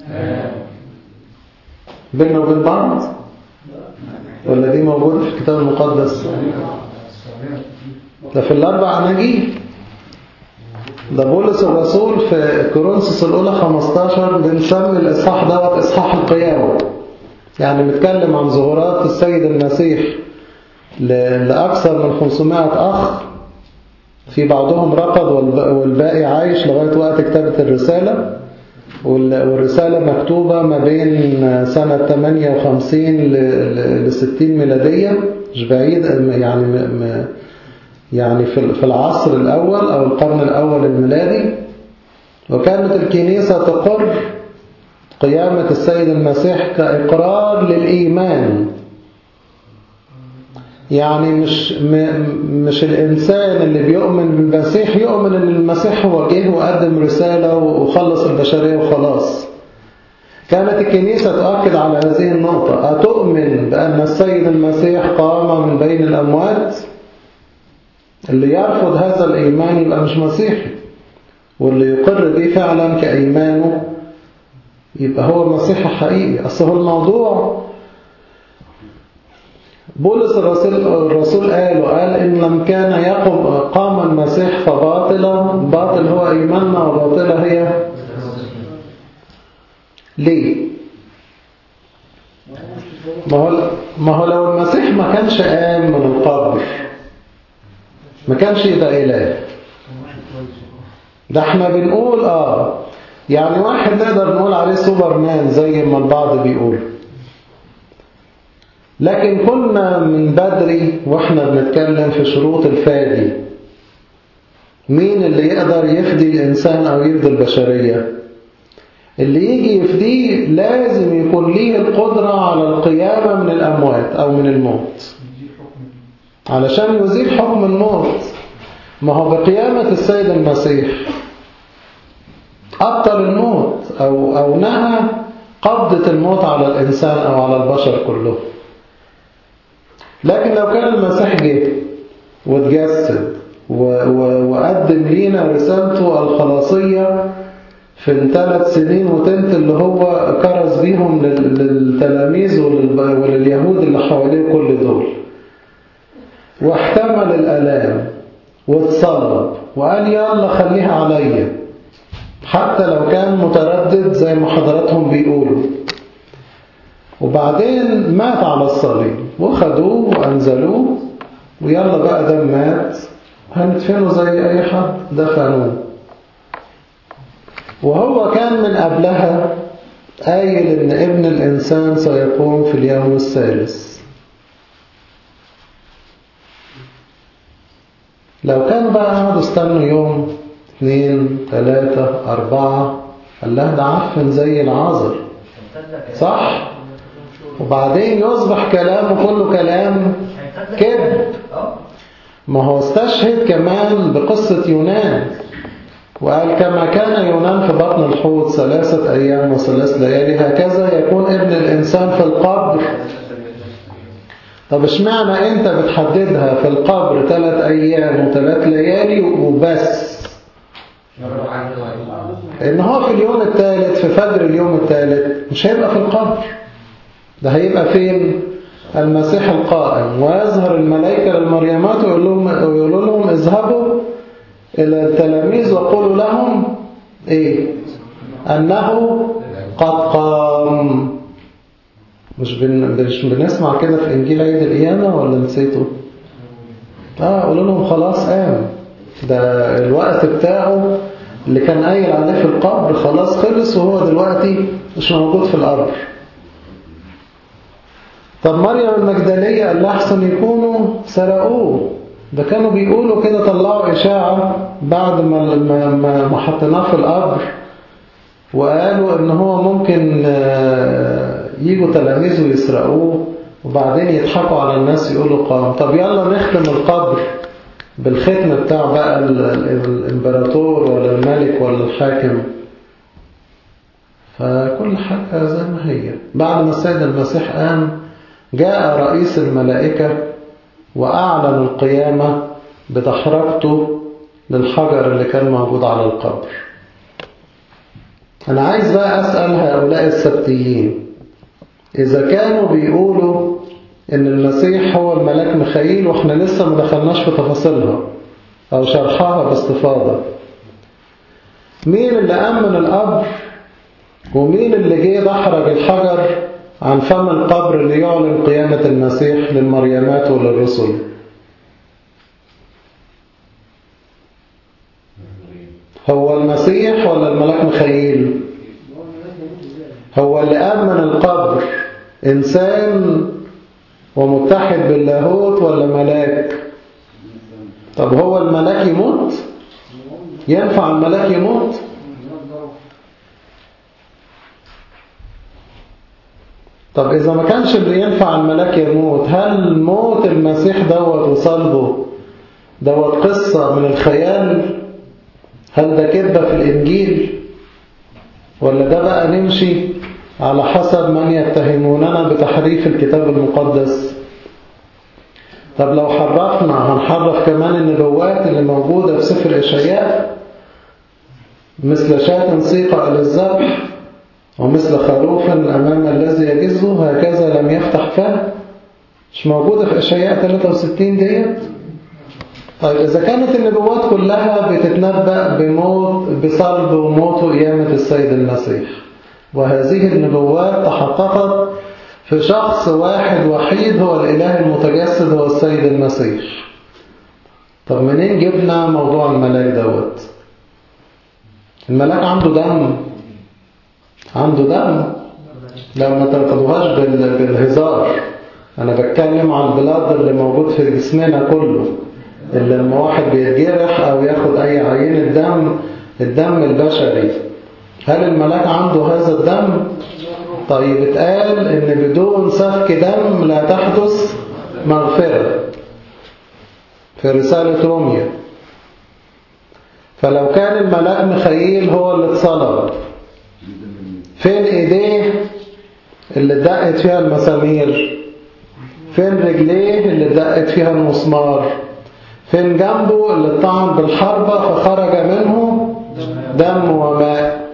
بيننا وبين بعض ولا دي موجودة في الكتاب المقدس ده في الأربع أناجيل ده بولس الرسول في كورنثوس الأولى 15 بنسمي الإصحاح دوت إصحاح القيامة يعني بنتكلم عن ظهورات السيد المسيح ل- لأكثر من 500 أخ في بعضهم رقد والب- والباقي عايش لغاية وقت كتابة الرسالة وال- والرسالة مكتوبة ما بين سنة 58 ل 60 ميلادية مش بعيد يعني م- م- يعني في في العصر الأول أو القرن الأول الميلادي وكانت الكنيسة تقر قيامة السيد المسيح كإقرار للإيمان يعني مش م- مش الإنسان اللي بيؤمن بالمسيح يؤمن إن المسيح هو جه وقدم رسالة وخلص البشرية وخلاص كانت الكنيسة تؤكد على هذه النقطة أتؤمن بأن السيد المسيح قام من بين الأموات اللي يرفض هذا الإيمان يبقى مش مسيحي واللي يقر به فعلا كإيمانه يبقى هو مسيحي حقيقي أصل هو الموضوع بولس الرسول, الرسول قال وقال إن لم كان يقم قام المسيح فباطلا باطل هو إيماننا وباطلة هي ليه؟ ما هو, ما هو لو المسيح ما كانش قام من القبر ما كانش يبقى إله ده احنا بنقول اه يعني واحد نقدر نقول عليه سوبرمان زي ما البعض بيقول لكن كنا من بدري واحنا بنتكلم في شروط الفادي مين اللي يقدر يفدي الإنسان أو يفدي البشرية اللي يجي يفديه لازم يكون ليه القدرة على القيامة من الأموات أو من الموت علشان يزيل حكم الموت ما هو بقيامة السيد المسيح أبطل الموت أو, أو نهى قبضة الموت على الإنسان أو على البشر كله لكن لو كان المسيح جه واتجسد و- و- وقدم لينا رسالته الخلاصية في الثلاث سنين وتلت اللي هو كرز بيهم لل- للتلاميذ وللب- ولليهود اللي حواليه كل دول واحتمل الألام واتصلب وقال يلا خليها عليا حتى لو كان متردد زي ما حضراتهم بيقولوا وبعدين مات على الصليب وخدوه وأنزلوه ويلا بقى ده مات هندفنه زي أي حد دفنوه وهو كان من قبلها قايل إن ابن الإنسان سيقوم في اليوم الثالث لو كانوا بقى قعدوا استنوا يوم اثنين ثلاثة أربعة قال لها ده عفن زي العازر صح وبعدين يصبح كلامه كله كلام كذب ما هو استشهد كمان بقصة يونان وقال كما كان يونان في بطن الحوت ثلاثة أيام وثلاث ليالي هكذا يكون ابن الإنسان في القبر طب اشمعنى انت بتحددها في القبر ثلاث أيام وثلاث ليالي وبس ان هو في اليوم الثالث في فجر اليوم الثالث مش هيبقى في القبر ده هيبقى فين المسيح القائم ويظهر الملائكة للمريمات ويقول لهم, ويقول لهم اذهبوا إلى التلاميذ وقولوا لهم إيه أنه قد قام مش, بن... مش بنسمع كده في إنجيل عيد القيامة ولا نسيته آه قولوا لهم خلاص قام ده الوقت بتاعه اللي كان قايل عليه في القبر خلاص خلص وهو دلوقتي مش موجود في القبر طب مريم المجدلية قال لها أحسن يكونوا سرقوه ده كانوا بيقولوا كده طلعوا إشاعة بعد ما ما ما ما حطيناه في القبر وقالوا إن هو ممكن آه، يجوا تلاميذه يسرقوه وبعدين يضحكوا على الناس يقولوا قام طب يلا نختم القبر بالختم بتاع بقى ال- ال- الإمبراطور ولا الملك ولا الحاكم فكل حاجة زي ما هي بعد ما السيد المسيح قام جاء رئيس الملائكة وأعلن القيامة بتحركته للحجر اللي كان موجود على القبر أنا عايز بقى أسأل هؤلاء السبتيين إذا كانوا بيقولوا إن المسيح هو الملاك ميخائيل وإحنا لسه ما دخلناش في تفاصيلها أو شرحها باستفاضة مين اللي أمن القبر ومين اللي جه دحرج الحجر عن فم القبر ليعلن قيامة المسيح للمريمات وللرسل هو المسيح ولا الملاك مخيل هو اللي أمن القبر إنسان ومتحد باللاهوت ولا ملاك طب هو الملاك يموت ينفع الملاك يموت طب إذا ما كانش اللي ينفع الملاك يموت هل موت المسيح دوت وصلبه دوت قصة من الخيال هل ده كذبة في الإنجيل ولا ده بقى نمشي على حسب من يتهموننا بتحريف الكتاب المقدس طب لو حرفنا هنحرف كمان النبوات اللي موجودة في سفر إشعياء مثل شاة سيقة للذبح ومثل خروف أمام الذي يجزه هكذا لم يفتح فاه مش موجودة في إشعياء 63 ديت طيب إذا كانت النبوات كلها بتتنبأ بموت بصلب وموت وقيامة السيد المسيح وهذه النبوات تحققت في شخص واحد وحيد هو الإله المتجسد هو السيد المسيح طب منين جبنا موضوع الملاك دوت الملاك عنده دم عنده دم لو ما تاخدوهاش بالهزار أنا بتكلم عن البلاد اللي موجود في جسمنا كله اللي لما واحد بيتجرح أو ياخد أي عينة دم الدم البشري هل الملاك عنده هذا الدم؟ طيب اتقال ان بدون سفك دم لا تحدث مغفرة في رسالة روميا فلو كان الملاك مخيل هو اللي اتصلب فين ايديه اللي دقت فيها المسامير فين رجليه اللي دقت فيها المسمار فين جنبه اللي اتطعن بالحربة فخرج منه دم وماء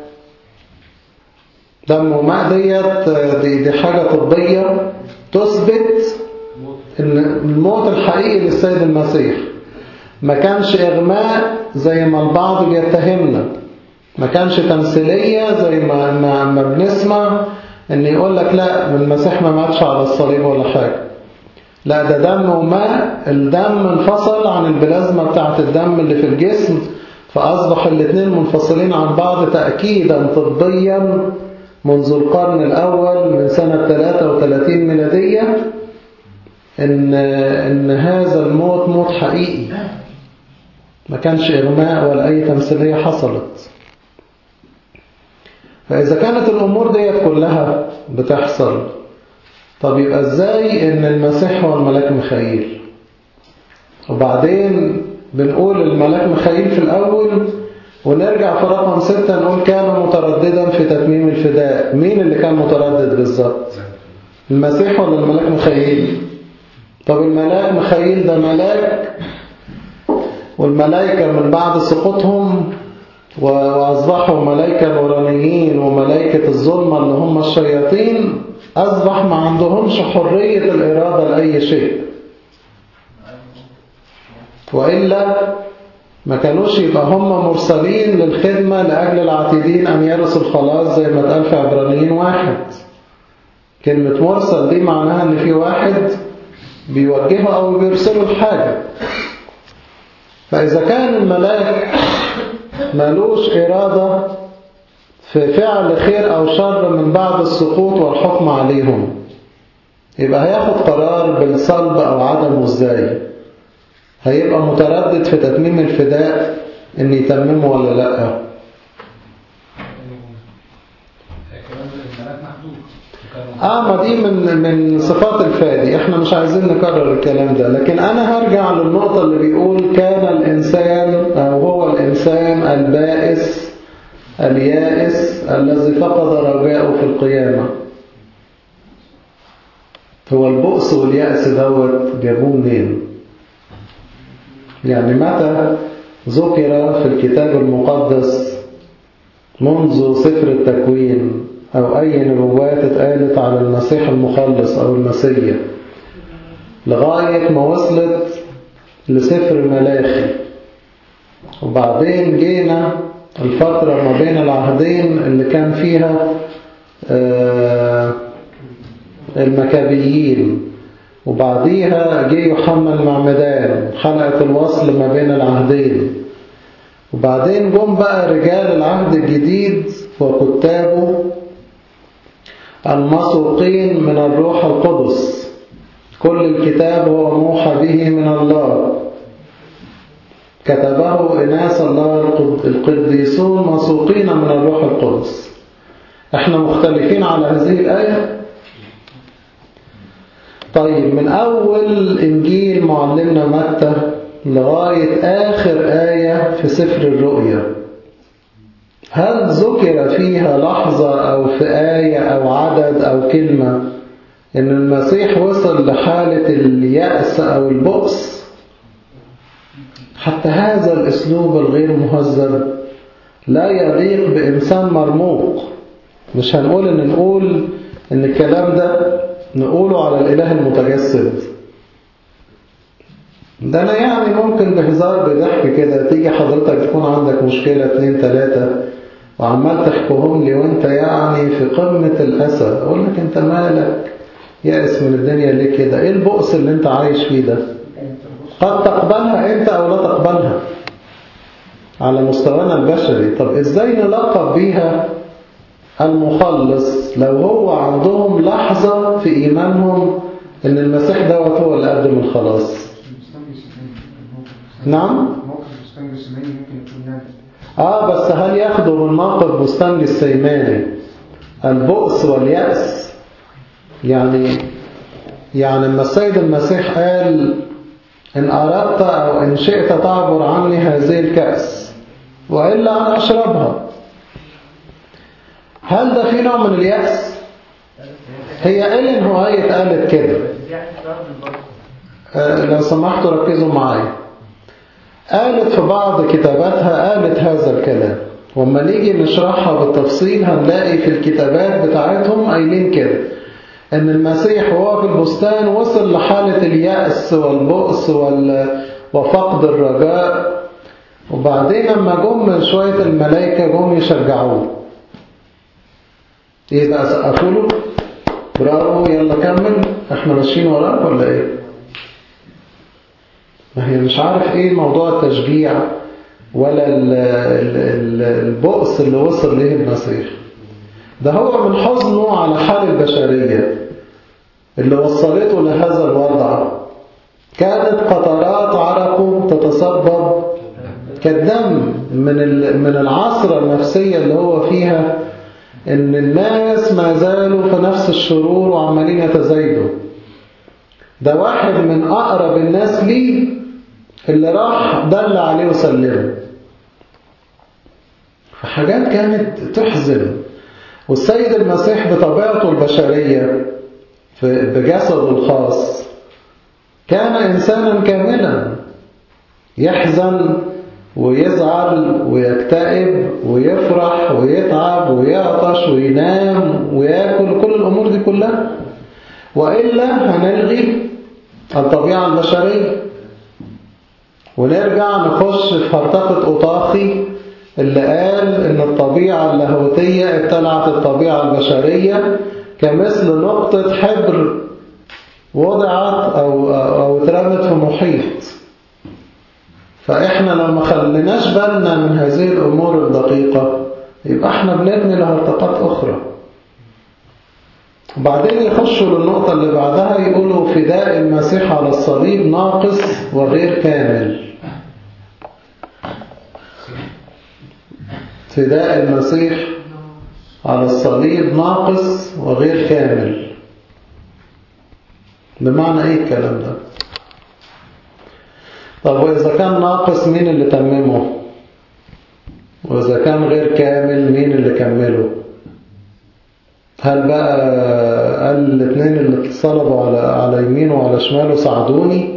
دم وماء ديت دي, دي حاجة طبية تثبت ان الموت الحقيقي للسيد المسيح ما كانش إغماء زي ما البعض بيتهمنا ما كانش تمثيلية زي ما, ما, ما بنسمع ان يقول لك لا المسيح ما ماتش على الصليب ولا حاجة لا ده دم وماء الدم انفصل عن البلازما بتاعت الدم اللي في الجسم فأصبح الاثنين منفصلين عن بعض تأكيدا طبيا منذ القرن الأول من سنة 33 ميلادية إن, إن هذا الموت موت حقيقي ما كانش إغماء ولا أي تمثيلية حصلت فإذا كانت الأمور ديت كلها بتحصل طب يبقى إزاي إن المسيح هو الملاك مخيل وبعدين بنقول الملاك مخيل في الأول ونرجع في رقم ستة نقول كان مترددا في تتميم الفداء مين اللي كان متردد بالظبط المسيح ولا الملاك مخيل طب الملاك مخيل ده ملاك والملائكة من بعد سقوطهم وأصبحوا ملائكة نورانيين وملائكة الظلمة اللي هم الشياطين أصبح ما عندهمش حرية الإرادة لأي شيء وإلا ما كانوش يبقى هم مرسلين للخدمة لأجل العتيدين أن يرثوا الخلاص زي ما اتقال في عبرانيين واحد كلمة مرسل دي معناها أن في واحد بيوجهه أو بيرسله الحاجة فإذا كان الملاك مالوش إرادة في فعل خير أو شر من بعد السقوط والحكم عليهم يبقى هياخد قرار بالصلب أو عدمه إزاي هيبقى متردد في تتميم الفداء ان يتممه ولا لا اه ما دي من من صفات الفادي احنا مش عايزين نكرر الكلام ده لكن انا هرجع للنقطة اللي بيقول كان الانسان او هو الانسان البائس اليائس الذي فقد رجاءه في القيامة هو البؤس واليأس دوت جابوه منين يعني متى ذكر في الكتاب المقدس منذ سفر التكوين أو أي نبوات اتقالت على المسيح المخلص أو المسيح لغاية ما وصلت لسفر ملاخي وبعدين جينا الفترة ما بين العهدين اللي كان فيها آه، المكابيين وبعديها جه يوحنا المعمدان حلقة الوصل ما بين العهدين وبعدين جم بقى رجال العهد الجديد وكتابه المسوقين من الروح القدس كل الكتاب هو موحى به من الله كتبه إناس الله القديسون مسوقين من الروح القدس احنا مختلفين على هذه الآية طيب من أول إنجيل معلمنا متى لغاية آخر آية في سفر الرؤيا هل ذكر فيها لحظة أو في آية أو عدد أو كلمة إن المسيح وصل لحالة اليأس أو البؤس حتى هذا الأسلوب الغير مهذب لا يليق بإنسان مرموق مش هنقول إن نقول إن الكلام ده نقوله على الإله المتجسد ده أنا يعني ممكن بهزار بضحك كده تيجي حضرتك تكون عندك مشكلة اتنين تلاتة وعمال تحكوهم لي وانت يعني في قمة الأسى أقول لك انت مالك يأس من الدنيا ليه كده ايه البؤس اللي انت عايش فيه ده قد تقبلها انت او لا تقبلها على مستوانا البشري طب ازاي نلقب بيها المخلص لو هو عندهم لحظة في إيمانهم إن المسيح دوت هو اللي قدم الخلاص نعم موقف بستان جسماني ممكن يكون نادر آه بس هل ياخدوا من موقف بستان السيماني البؤس واليأس يعني يعني لما السيد المسيح قال إن أردت أو إن شئت تعبر عني هذه الكأس وإلا أنا أشربها هل ده في نوع من اليأس؟ هي إلين هواية قالت كده آه، لو سمحتوا ركزوا معايا قالت في بعض كتاباتها قالت هذا الكلام وما نيجي نشرحها بالتفصيل هنلاقي في الكتابات بتاعتهم قايلين كده ان المسيح وهو في البستان وصل لحالة اليأس والبؤس وال... وفقد الرجاء وبعدين لما جم شوية الملائكة جم يشجعوه ايه بقى سقفوا له برافو يلا كمل احنا ماشيين وراك ولا ايه ما هي مش عارف ايه موضوع التشجيع ولا ال ال ال البؤس اللي وصل ليه المسيح ده هو من حزنه على حال البشرية اللي وصلته لهذا الوضع كانت قطرات عرقه تتصبب كالدم من ال- من العصرة النفسية اللي هو فيها ان الناس ما زالوا في نفس الشرور وعمالين يتزايدوا ده واحد من أقرب الناس ليه اللي راح دل عليه وسلمه فحاجات كانت تحزن والسيد المسيح بطبيعته البشرية في- بجسده الخاص كان إنسانا كاملا يحزن ويزعل ويكتئب ويفرح ويتعب ويعطش وينام ويأكل كل الأمور دي كلها وإلا هنلغي الطبيعة البشرية ونرجع نخش في هرطقة أطاخي اللي قال إن الطبيعة اللاهوتية ابتلعت الطبيعة البشرية كمثل نقطة حبر وضعت أو, أو اترمت في محيط فإحنا لما خليناش بالنا من هذه الأمور الدقيقة يبقى إحنا بنبني لهرطقات أخرى وبعدين يخشوا للنقطة اللي بعدها يقولوا فداء المسيح على الصليب ناقص وغير كامل فداء المسيح على الصليب ناقص وغير كامل بمعنى ايه الكلام ده طب وإذا كان ناقص مين اللي تممه وإذا كان غير كامل مين اللي كمله هل بقى قال الاثنين اللي اتصلبوا على على يمينه وعلى شماله ساعدوني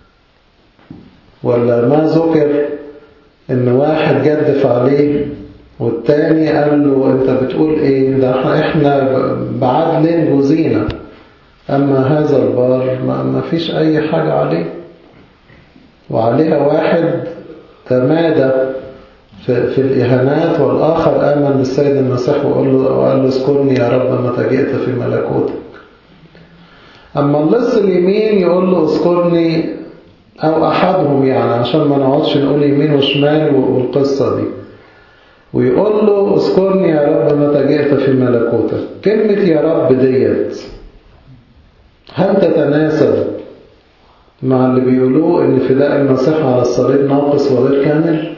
ولا ما ذكر ان واحد جدف عليه والتاني قال له انت بتقول ايه ده احنا احنا بعدل جزينا اما هذا البار ما ما فيش اي حاجة عليه وعليها واحد تمادى في, في الإهانات والآخر آمن بالسيد المسيح وقال له, وقال له اذكرني يا رب متى جئت في ملكوتك أما اللص اليمين يقول له اذكرني أو أحدهم يعني عشان ما نقعدش نقول يمين وشمال والقصة دي ويقول له اذكرني يا رب متى جئت في ملكوتك كلمة يا رب ديت هل تتناسب مع اللي بيقولوه ان فداء المسيح على الصليب ناقص وغير كامل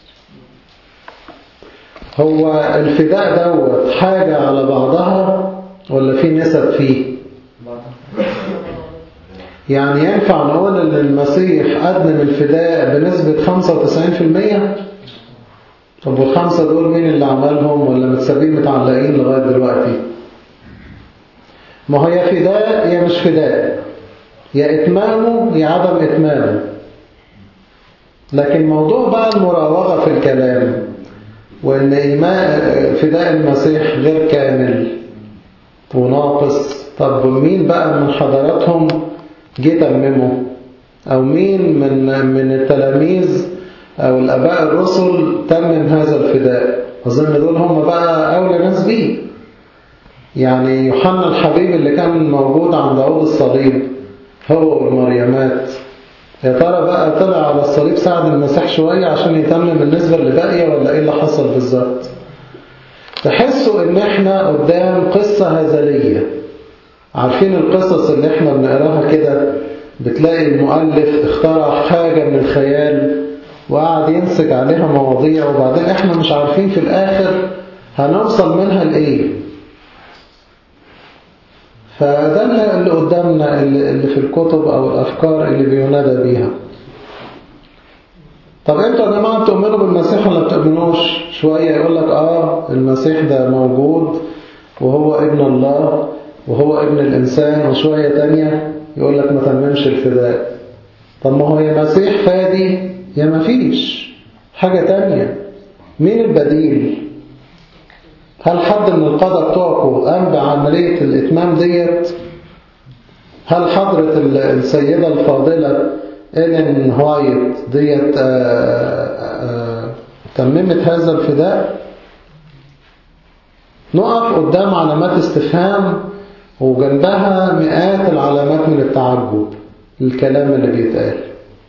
هو الفداء دوت حاجة على بعضها ولا في نسب فيه يعني ينفع نقول ان المسيح قدم الفداء بنسبة 95% طب والخمسة دول مين اللي عملهم ولا متسابين متعلقين لغاية دلوقتي ما هي فداء يا مش فداء يا إتمامه يا عدم إتمامه لكن موضوع بقى المراوغة في الكلام وإن فداء المسيح غير كامل وناقص طب مين بقى من حضراتهم جه تممه أو مين من من التلاميذ أو الأباء الرسل تمم هذا الفداء أظن دول هم بقى أولى ناس بيه يعني يوحنا الحبيب اللي كان موجود عند عود الصليب هو والمريمات يا ترى بقى طلع على الصليب ساعد المسيح شوية عشان يتمم النسبة اللي باقية ولا ايه اللي حصل بالظبط تحسوا ان احنا قدام قصة هزلية عارفين القصص اللي احنا بنقراها كده بتلاقي المؤلف اخترع حاجة من الخيال وقعد ينسج عليها مواضيع وبعدين احنا مش عارفين في الاخر هنوصل منها لايه فده اللي قدامنا اللي في الكتب او الافكار اللي بينادى بيها طب انتوا يا جماعه بتؤمنوا بالمسيح ولا بتؤمنوش شويه يقول لك اه المسيح ده موجود وهو ابن الله وهو ابن الانسان وشويه تانية يقول لك ما تممش الفداء طب ما هو يا مسيح فادي يا ما فيش حاجة تانية مين البديل هل حد من القادة بتوعكم قام بعملية الإتمام ديت هل حضرة السيدة الفاضلة إلين هوايت ديت آآ آآ تممت هذا الفداء نقف قدام علامات استفهام وجنبها مئات العلامات من التعجب الكلام اللي بيتقال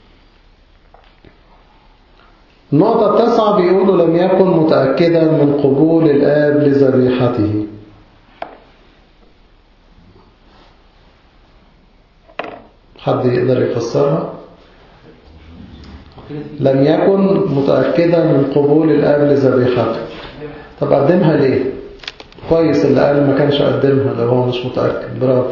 النقطة التاسعة بيقولوا لم يكن متأكدا من قبول الآب لذبيحته حد يقدر يفسرها؟ لم يكن متأكدا من قبول الآب لذبيحته طب قدمها ليه؟ كويس اللي قال ما كانش قدمها لو هو مش متأكد برافو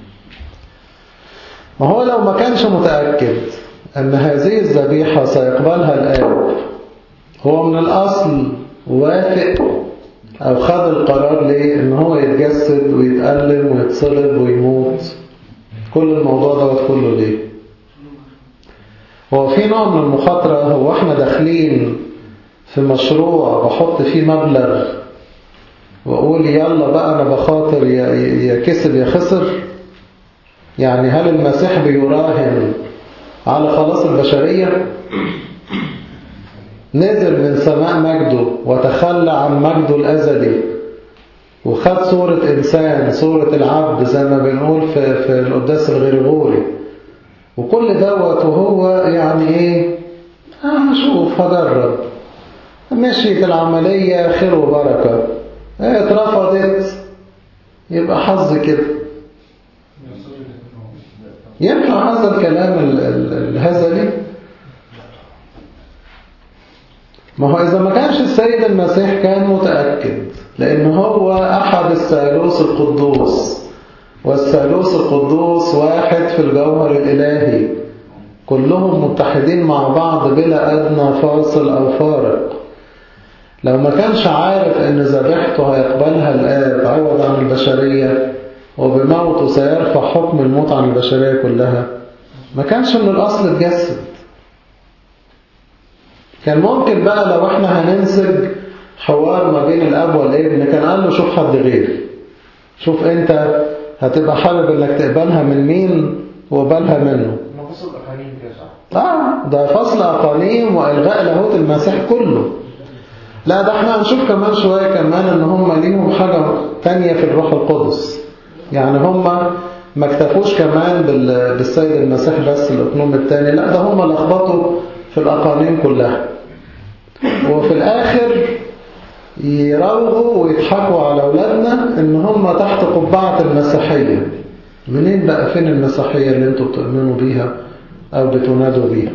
ما هو لو ما كانش متأكد أن هذه الذبيحة سيقبلها الآب هو من الأصل وافق أو خد القرار ليه إن هو يتجسد ويتألم ويتصلب ويموت كل الموضوع دوت كله ليه هو في نوع من المخاطرة هو احنا داخلين في مشروع بحط فيه مبلغ وأقول يلا بقى أنا بخاطر يا كسب يا خسر يعني هل المسيح بيراهن على خلاص البشرية نزل من سماء مجده وتخلى عن مجده الأزلي وخد صورة إنسان صورة العبد زي ما بنقول في, في القداس الغريغوري وكل دوت وهو يعني ايه اه هشوف هجرب مشيت العملية خير وبركة ايه اترفضت يبقى حظ كده ينفع هذا الكلام الهزلي ما هو إذا ما كانش السيد المسيح كان متأكد لأن هو أحد الثالوث القدوس والثالوث القدوس واحد في الجوهر الإلهي كلهم متحدين مع بعض بلا أدنى فاصل أو فارق لو ما كانش عارف أن ذبيحته هيقبلها الآب عوض عن البشرية وبموته سيرفع حكم الموت عن البشرية كلها ما كانش من الأصل اتجسد كان ممكن بقى لو احنا هننسج حوار ما بين الأب والابن كان قال له شوف حد غيري شوف انت هتبقى حابب انك تقبلها من مين وقبلها منه فصل أقانيم كده صح؟ اه ده فصل أقانيم وإلغاء لاهوت المسيح كله لا ده احنا هنشوف كمان شوية كمان ان هم ليهم حاجة تانية في الروح القدس يعني هم ما اكتفوش كمان بال- بالسيد المسيح بس الاقنوم التاني لا ده هم لخبطوا في الاقانيم كلها وفي الاخر يراوغوا ويضحكوا على اولادنا ان هم تحت قبعة المسيحية منين بقى فين المسيحية اللي انتوا بتؤمنوا بيها او بتنادوا بيها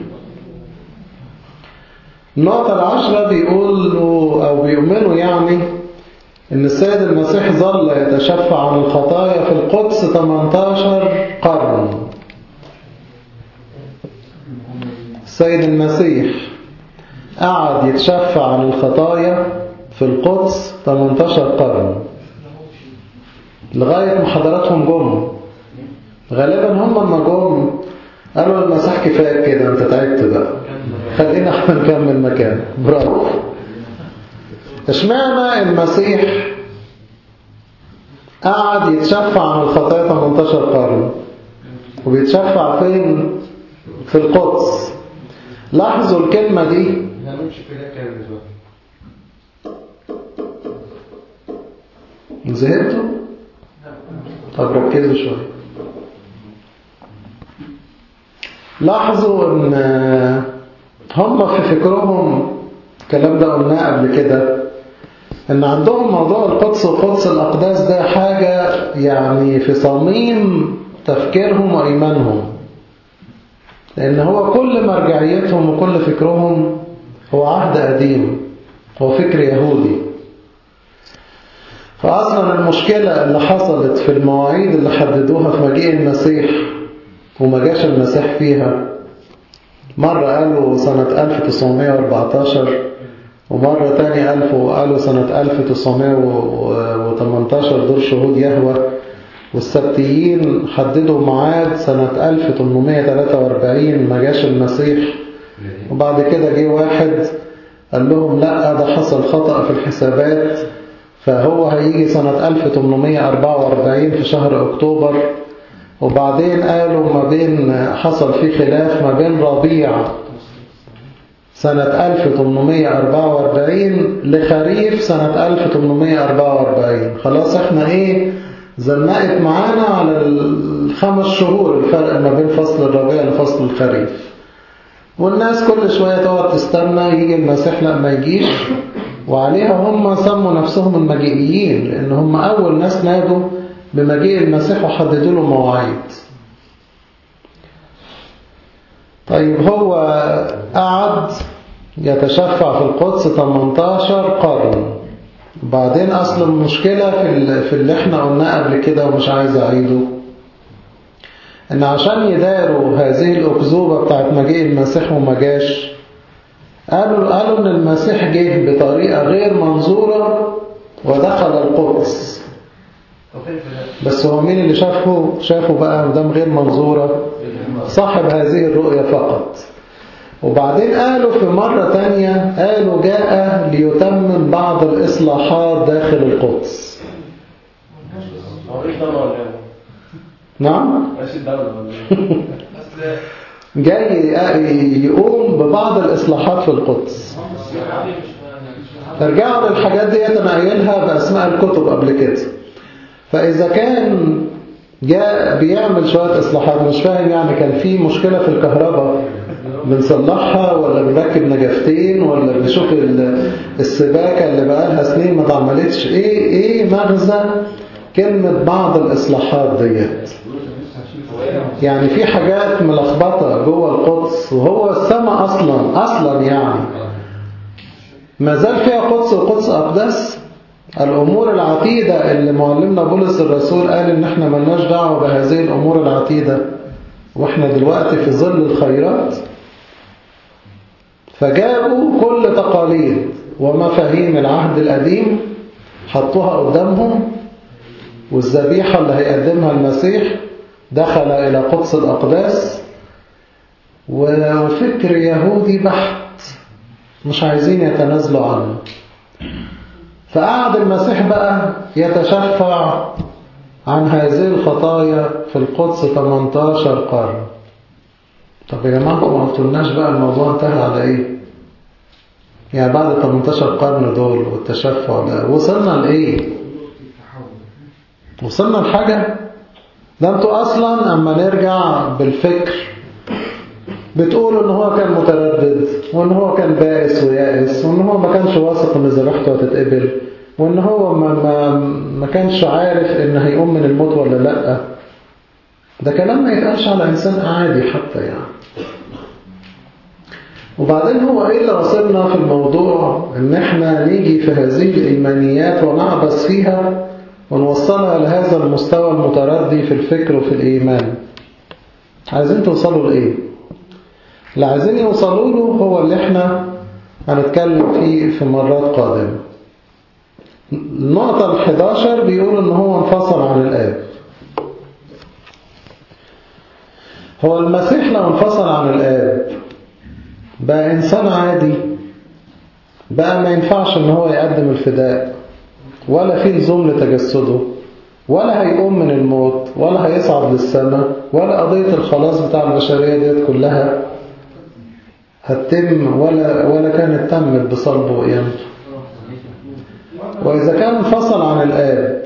النقطة العشرة بيقولوا أو بيؤمنوا يعني إن السيد المسيح ظل يتشفع عن الخطايا في القدس 18 قرن السيد المسيح قعد يتشفع عن الخطايا في القدس 18 قرن لغاية ما حضراتهم جم غالبا هم لما جم قالوا المسيح كفاية كده انت تعبت بقى خلينا احنا نكمل مكان برافو اشمعنى المسيح قعد يتشفع عن الخطايا 18 قرن وبيتشفع فين في القدس لاحظوا الكلمة دي هنمشي في ده كام دلوقتي زهقتوا طب ركزوا شوية لاحظوا ان هم في فكرهم الكلام ده قلناه قبل كده ان عندهم موضوع القدس وقدس الاقداس ده حاجة يعني في صميم تفكيرهم وايمانهم لان هو كل مرجعيتهم وكل فكرهم هو عهد قديم هو فكر يهودي فأصلا المشكلة اللي حصلت في المواعيد اللي حددوها في مجيء المسيح وما جاش المسيح فيها مرة قالوا سنة 1914 ومرة تاني قالوا قالوا سنة 1918 دور شهود يهوى والسبتيين حددوا ميعاد سنة 1843 ما جاش المسيح وبعد كده جه واحد قال لهم لا ده حصل خطأ في الحسابات فهو هيجي سنة 1844 في شهر أكتوبر وبعدين قالوا ما بين حصل في خلاف ما بين ربيع سنة 1844 لخريف سنة 1844 خلاص احنا ايه زنقت معانا على الخمس شهور الفرق ما بين فصل الربيع لفصل الخريف والناس كل شوية تقعد تستنى يجي المسيح لا ما يجيش وعليها هم سموا نفسهم المجيئيين لأن هم أول ناس نادوا بمجيء المسيح وحددوا له مواعيد طيب هو قعد يتشفع في القدس 18 قرن بعدين أصل المشكلة في, في اللي احنا قلناه قبل كده ومش عايز أعيده إن عشان يداروا هذه الأكذوبة بتاعت مجيء المسيح وما جاش قالوا قالوا إن المسيح جه بطريقة غير منظورة ودخل القدس بس هو مين اللي شافه شافه بقى مدام غير منظورة صاحب هذه الرؤية فقط وبعدين قالوا في مرة تانية قالوا جاء ليتمم بعض الإصلاحات داخل القدس نعم جاي يقوم ببعض الإصلاحات في القدس ترجعوا للحاجات دي أنا قايلها بأسماء الكتب قبل كده فإذا كان جاء بيعمل شوية إصلاحات مش فاهم يعني كان في مشكلة في الكهرباء بنصلحها ولا بنركب نجفتين ولا بنشوف السباكة اللي بقالها سنين ما اتعملتش ايه ايه مغزى كلمة بعض الإصلاحات ديت يعني في حاجات ملخبطة جوه القدس وهو السماء أصلا أصلا يعني ما زال فيها قدس وقدس أقدس الأمور العتيدة اللي معلمنا بولس الرسول قال إن احنا ملناش دعوة بهذه الأمور العتيدة واحنا دلوقتي في ظل الخيرات فجابوا كل تقاليد ومفاهيم العهد القديم حطوها قدامهم والذبيحة اللي هيقدمها المسيح دخل إلى قدس الأقداس وفكر يهودي بحت مش عايزين يتنازلوا عنه فقعد المسيح بقى يتشفع عن هذه الخطايا في القدس 18 قرن طب يا جماعة ما قلتلناش بقى الموضوع انتهى على ايه يعني بعد 18 قرن دول والتشفع ده وصلنا لإيه وصلنا لحاجة ده انتوا أصلا أما نرجع بالفكر بتقولوا ان هو كان متردد وان هو كان بائس ويائس وان هو ما كانش واثق ان ذبيحته هتتقبل وان هو ما, ما, ما كانش عارف ان هيقوم من الموت ولا لا ده كلام ما يتقالش على انسان عادي حتى يعني وبعدين هو ايه اللي وصلنا في الموضوع ان احنا نيجي في هذه الايمانيات ونعبس فيها ونوصلها لهذا المستوى المتردي في الفكر وفي الايمان عايزين توصلوا لايه اللي عايزين يوصلوا له هو اللي احنا هنتكلم فيه في مرات قادمة النقطة ال11 بيقول ان هو انفصل عن الآب هو المسيح لو انفصل عن الآب بقى إنسان عادي بقى ما ينفعش ان هو يقدم الفداء ولا في لزوم لتجسده ولا هيقوم من الموت ولا هيصعد للسماء ولا قضية الخلاص بتاع البشرية ديت كلها هتتم ولا ولا كانت تمت بصلبه وقيامته وإذا كان انفصل عن الآب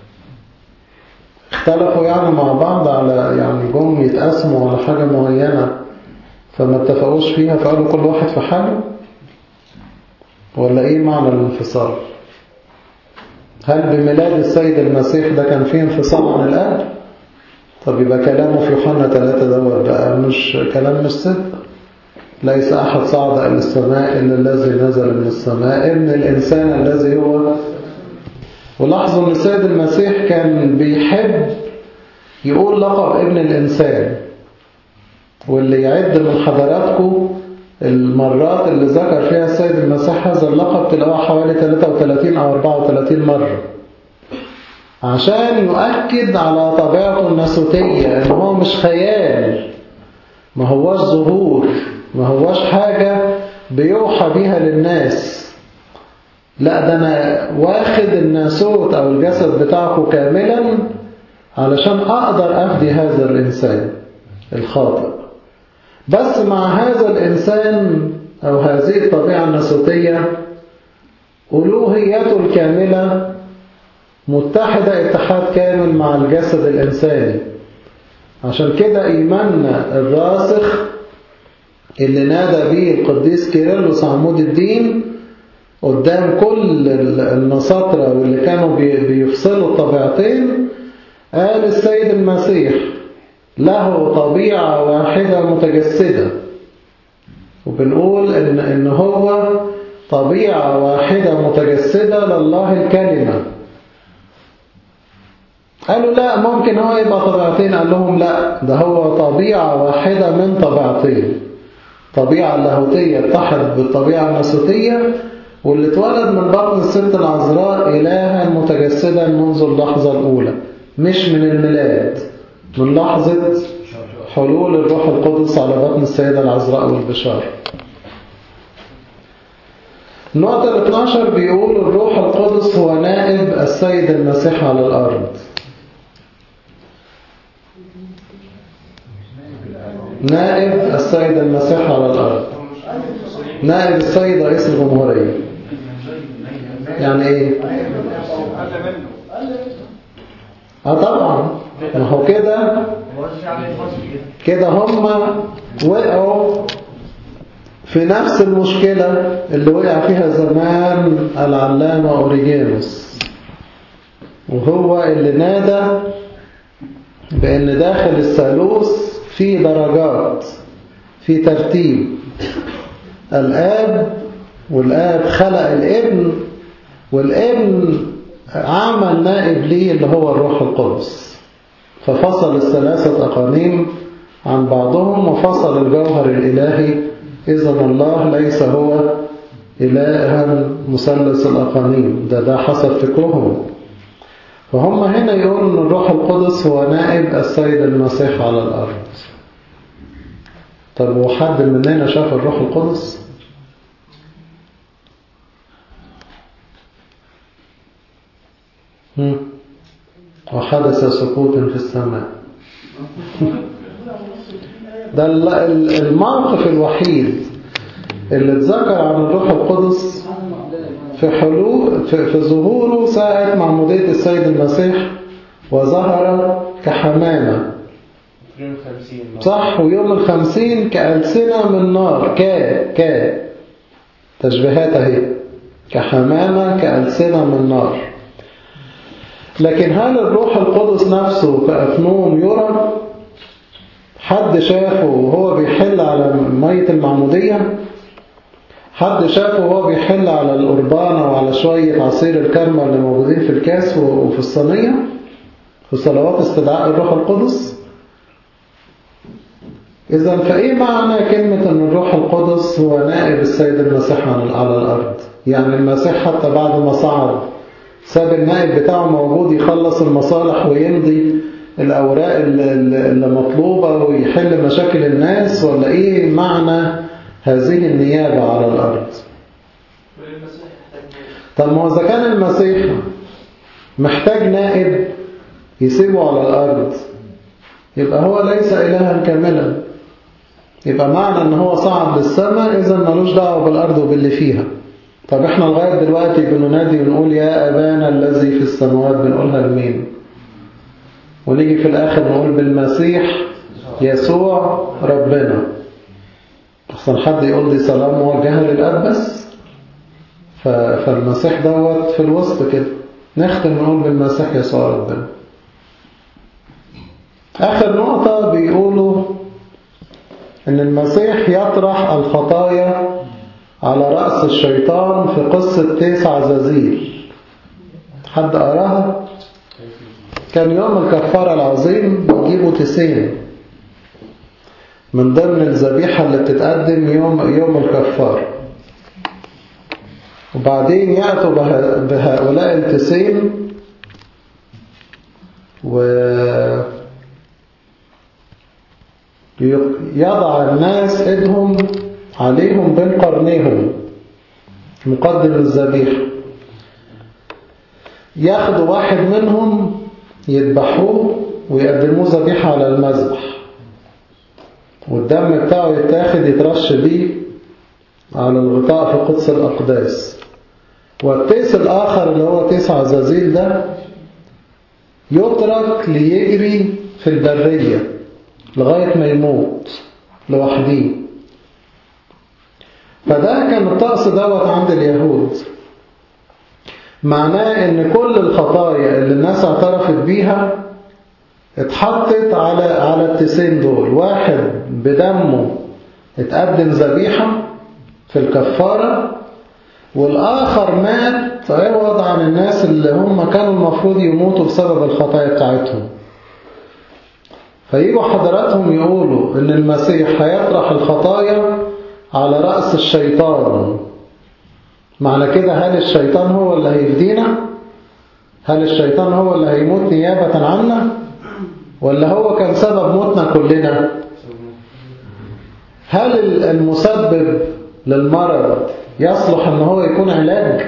اختلفوا يعني مع بعض على يعني جم يتقاسموا على حاجة معينة فما اتفقوش فيها فقالوا كل واحد في حاله ولا ايه معنى الانفصال هل بميلاد السيد المسيح ده كان فيه انفصال عن الآب طب يبقى كلامه في يوحنا 3 دوت بقى مش كلام مش صدق ليس أحد صعد إلى السماء إلا الذي نزل من السماء ابن الإنسان الذي هو ولاحظوا أن السيد المسيح كان بيحب يقول لقب ابن الإنسان واللي يعد من حضراتكم المرات اللي ذكر فيها السيد المسيح هذا اللقب تلاقوها حوالي 33 أو 34 مرة عشان يؤكد على طبيعته الناسوتية ان هو مش خيال ما هواش ظهور ما هواش حاجة بيوحى بيها للناس لا ده أنا واخد الناسوت أو الجسد بتاعكم كاملا علشان أقدر أفدي هذا الإنسان الخاطئ بس مع هذا الإنسان أو هذه الطبيعة الناسوتية ألوهيته الكاملة متحدة اتحاد كامل مع الجسد الإنساني عشان كده إيماننا الراسخ اللي نادى به القديس كيرلس عمود الدين قدام كل النصاطرة واللي كانوا بيفصلوا الطبيعتين قال السيد المسيح له طبيعة واحدة متجسدة وبنقول إن, إن هو طبيعة واحدة متجسدة لله الكلمة قالوا لا ممكن هو يبقى طبيعتين قال لهم لا ده هو طبيعة واحدة من طبيعتين طبيعة اللاهوتية اتحدت بالطبيعة الناسوتية واللي اتولد من بطن الست العذراء إلها متجسدا منذ اللحظة الأولى مش من الميلاد من لحظة حلول الروح القدس على بطن السيدة العذراء والبشار النقطة ال 12 بيقول الروح القدس هو نائب السيد المسيح على الأرض نائب السيد المسيح على الأرض نائب السيد رئيس الجمهورية يعني ايه اه طبعا ما هو كده كده هم وقعوا في نفس المشكلة اللي وقع فيها زمان العلامة أوريجينوس وهو اللي نادى بأن داخل الثالوث في درجات في ترتيب الآب والآب خلق الابن والابن عمل نائب ليه اللي هو الروح القدس ففصل الثلاثة أقانيم عن بعضهم وفصل الجوهر الإلهي إذا الله ليس هو إلها مثلث الأقانيم ده ده حسب فكرهم فهم هنا يقولوا أن الروح القدس هو نائب السيد المسيح على الأرض طب وحد مننا شاف الروح القدس هم. وحدث سكوت في السماء ده الموقف الوحيد اللي اتذكر عن الروح القدس في حلول في, في ظهوره ساعة معمودية السيد المسيح وظهر كحمامة يوم 50 صح ويوم الخمسين كألسنة من نار كا كا تشبيهات اهي كحمامة كألسنة من نار لكن هل الروح القدس نفسه كأفنون يرى حد شافه وهو بيحل على مية المعمودية حد شافه وهو بيحل على القربانة وعلى شوية عصير الكرمة اللي موجودين في الكاس وفي الصينية في صلوات استدعاء الروح القدس إذا فإيه معنى كلمة أن الروح القدس هو نائب السيد المسيح على الأرض يعني المسيح حتى بعد ما صعد ساب النائب بتاعه موجود يخلص المصالح ويمضي الأوراق اللي مطلوبة ويحل مشاكل الناس ولا إيه معنى هذه النيابة على الأرض طب ما هو إذا كان المسيح محتاج نائب يسيبه على الأرض يبقى هو ليس إلها كاملا يبقى معنى ان هو صعد للسماء اذا ملوش دعوه بالارض وباللي فيها طب احنا لغايه دلوقتي بننادي ونقول يا ابانا الذي في السماوات بنقولها لمين ونيجي في الاخر نقول بالمسيح يسوع ربنا احسن حد يقول لي سلام موجهه للاب بس فالمسيح دوت في الوسط كده نختم نقول بالمسيح يسوع ربنا آخر نقطة بيقولوا إن المسيح يطرح الخطايا على رأس الشيطان في قصة تيس عزازيل حد قراها؟ كان يوم الكفارة العظيم بيجيبوا تسين من ضمن الذبيحة اللي بتتقدم يوم يوم الكفارة وبعدين يأتوا بهؤلاء التسين و يضع الناس ايدهم عليهم بين قرنيهم مقدم الذبيحة ياخدوا واحد منهم يذبحوه ويقدموه ذبيحة على المذبح والدم بتاعه يتاخد يترش بيه على الغطاء في قدس الأقداس والتيس الآخر اللي هو تيس عزازيل ده يترك ليجري في البرية لغاية ما يموت لوحده فده كان الطقس دوت عند اليهود معناه ان كل الخطايا اللي الناس اعترفت بيها اتحطت على على التسين دول واحد بدمه اتقدم ذبيحة في الكفارة والآخر مات عوض عن الناس اللي هم كانوا المفروض يموتوا بسبب الخطايا بتاعتهم فيجوا حضراتهم يقولوا ان المسيح هيطرح الخطايا على رأس الشيطان معنى كده هل الشيطان هو اللي هيفدينا هل الشيطان هو اللي هيموت نيابة عنا ولا هو كان سبب موتنا كلنا هل المسبب للمرض يصلح ان هو يكون علاج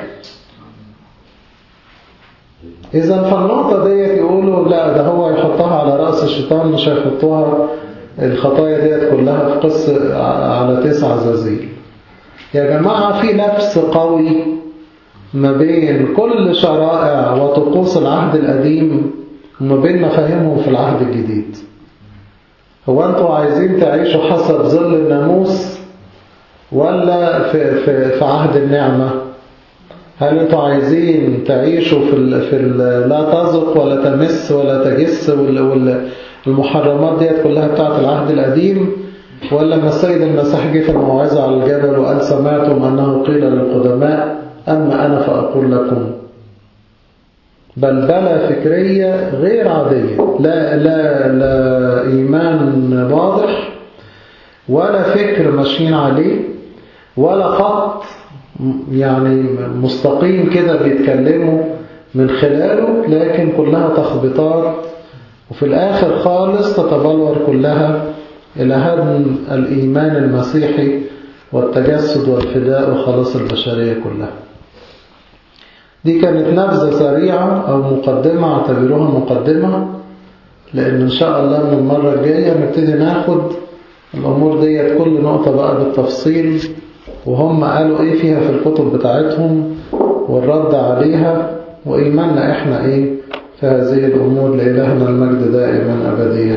إذا فالنقطة ديت يقولوا لا ده هو يحطها على رأس الشيطان مش هيحطوها الخطايا ديت كلها في قصة على تسع زازيل يا جماعة في نفس قوي ما بين كل شرائع وطقوس العهد القديم وما بين مفاهيمهم في العهد الجديد هو أنتوا عايزين تعيشوا حسب ظل الناموس ولا في, في, في عهد النعمة هل انتوا عايزين تعيشوا في ال في ال لا تذق ولا تمس ولا تجس والمحرمات ديت كلها بتاعت العهد القديم ولا ما السيد المسيح جه في الموعظة على الجبل وقال سمعتم أنه قيل للقدماء أما أنا فأقول لكم بلبلة فكرية غير عادية لا, لا, لا إيمان واضح ولا فكر ماشيين عليه ولا خط يعني مستقيم كده بيتكلموا من خلاله لكن كلها تخبيطات وفي الآخر خالص تتبلور كلها إلى هدم الإيمان المسيحي والتجسد والفداء وخلاص البشرية كلها دي كانت نبذة سريعة أو مقدمة اعتبروها مقدمة لأن إن شاء الله من المرة الجاية نبتدي ناخد الأمور ديت كل نقطة بقى بالتفصيل وهم قالوا ايه فيها في الكتب بتاعتهم والرد عليها وإيماننا احنا ايه في هذه الأمور لإلهنا المجد دائما أبديا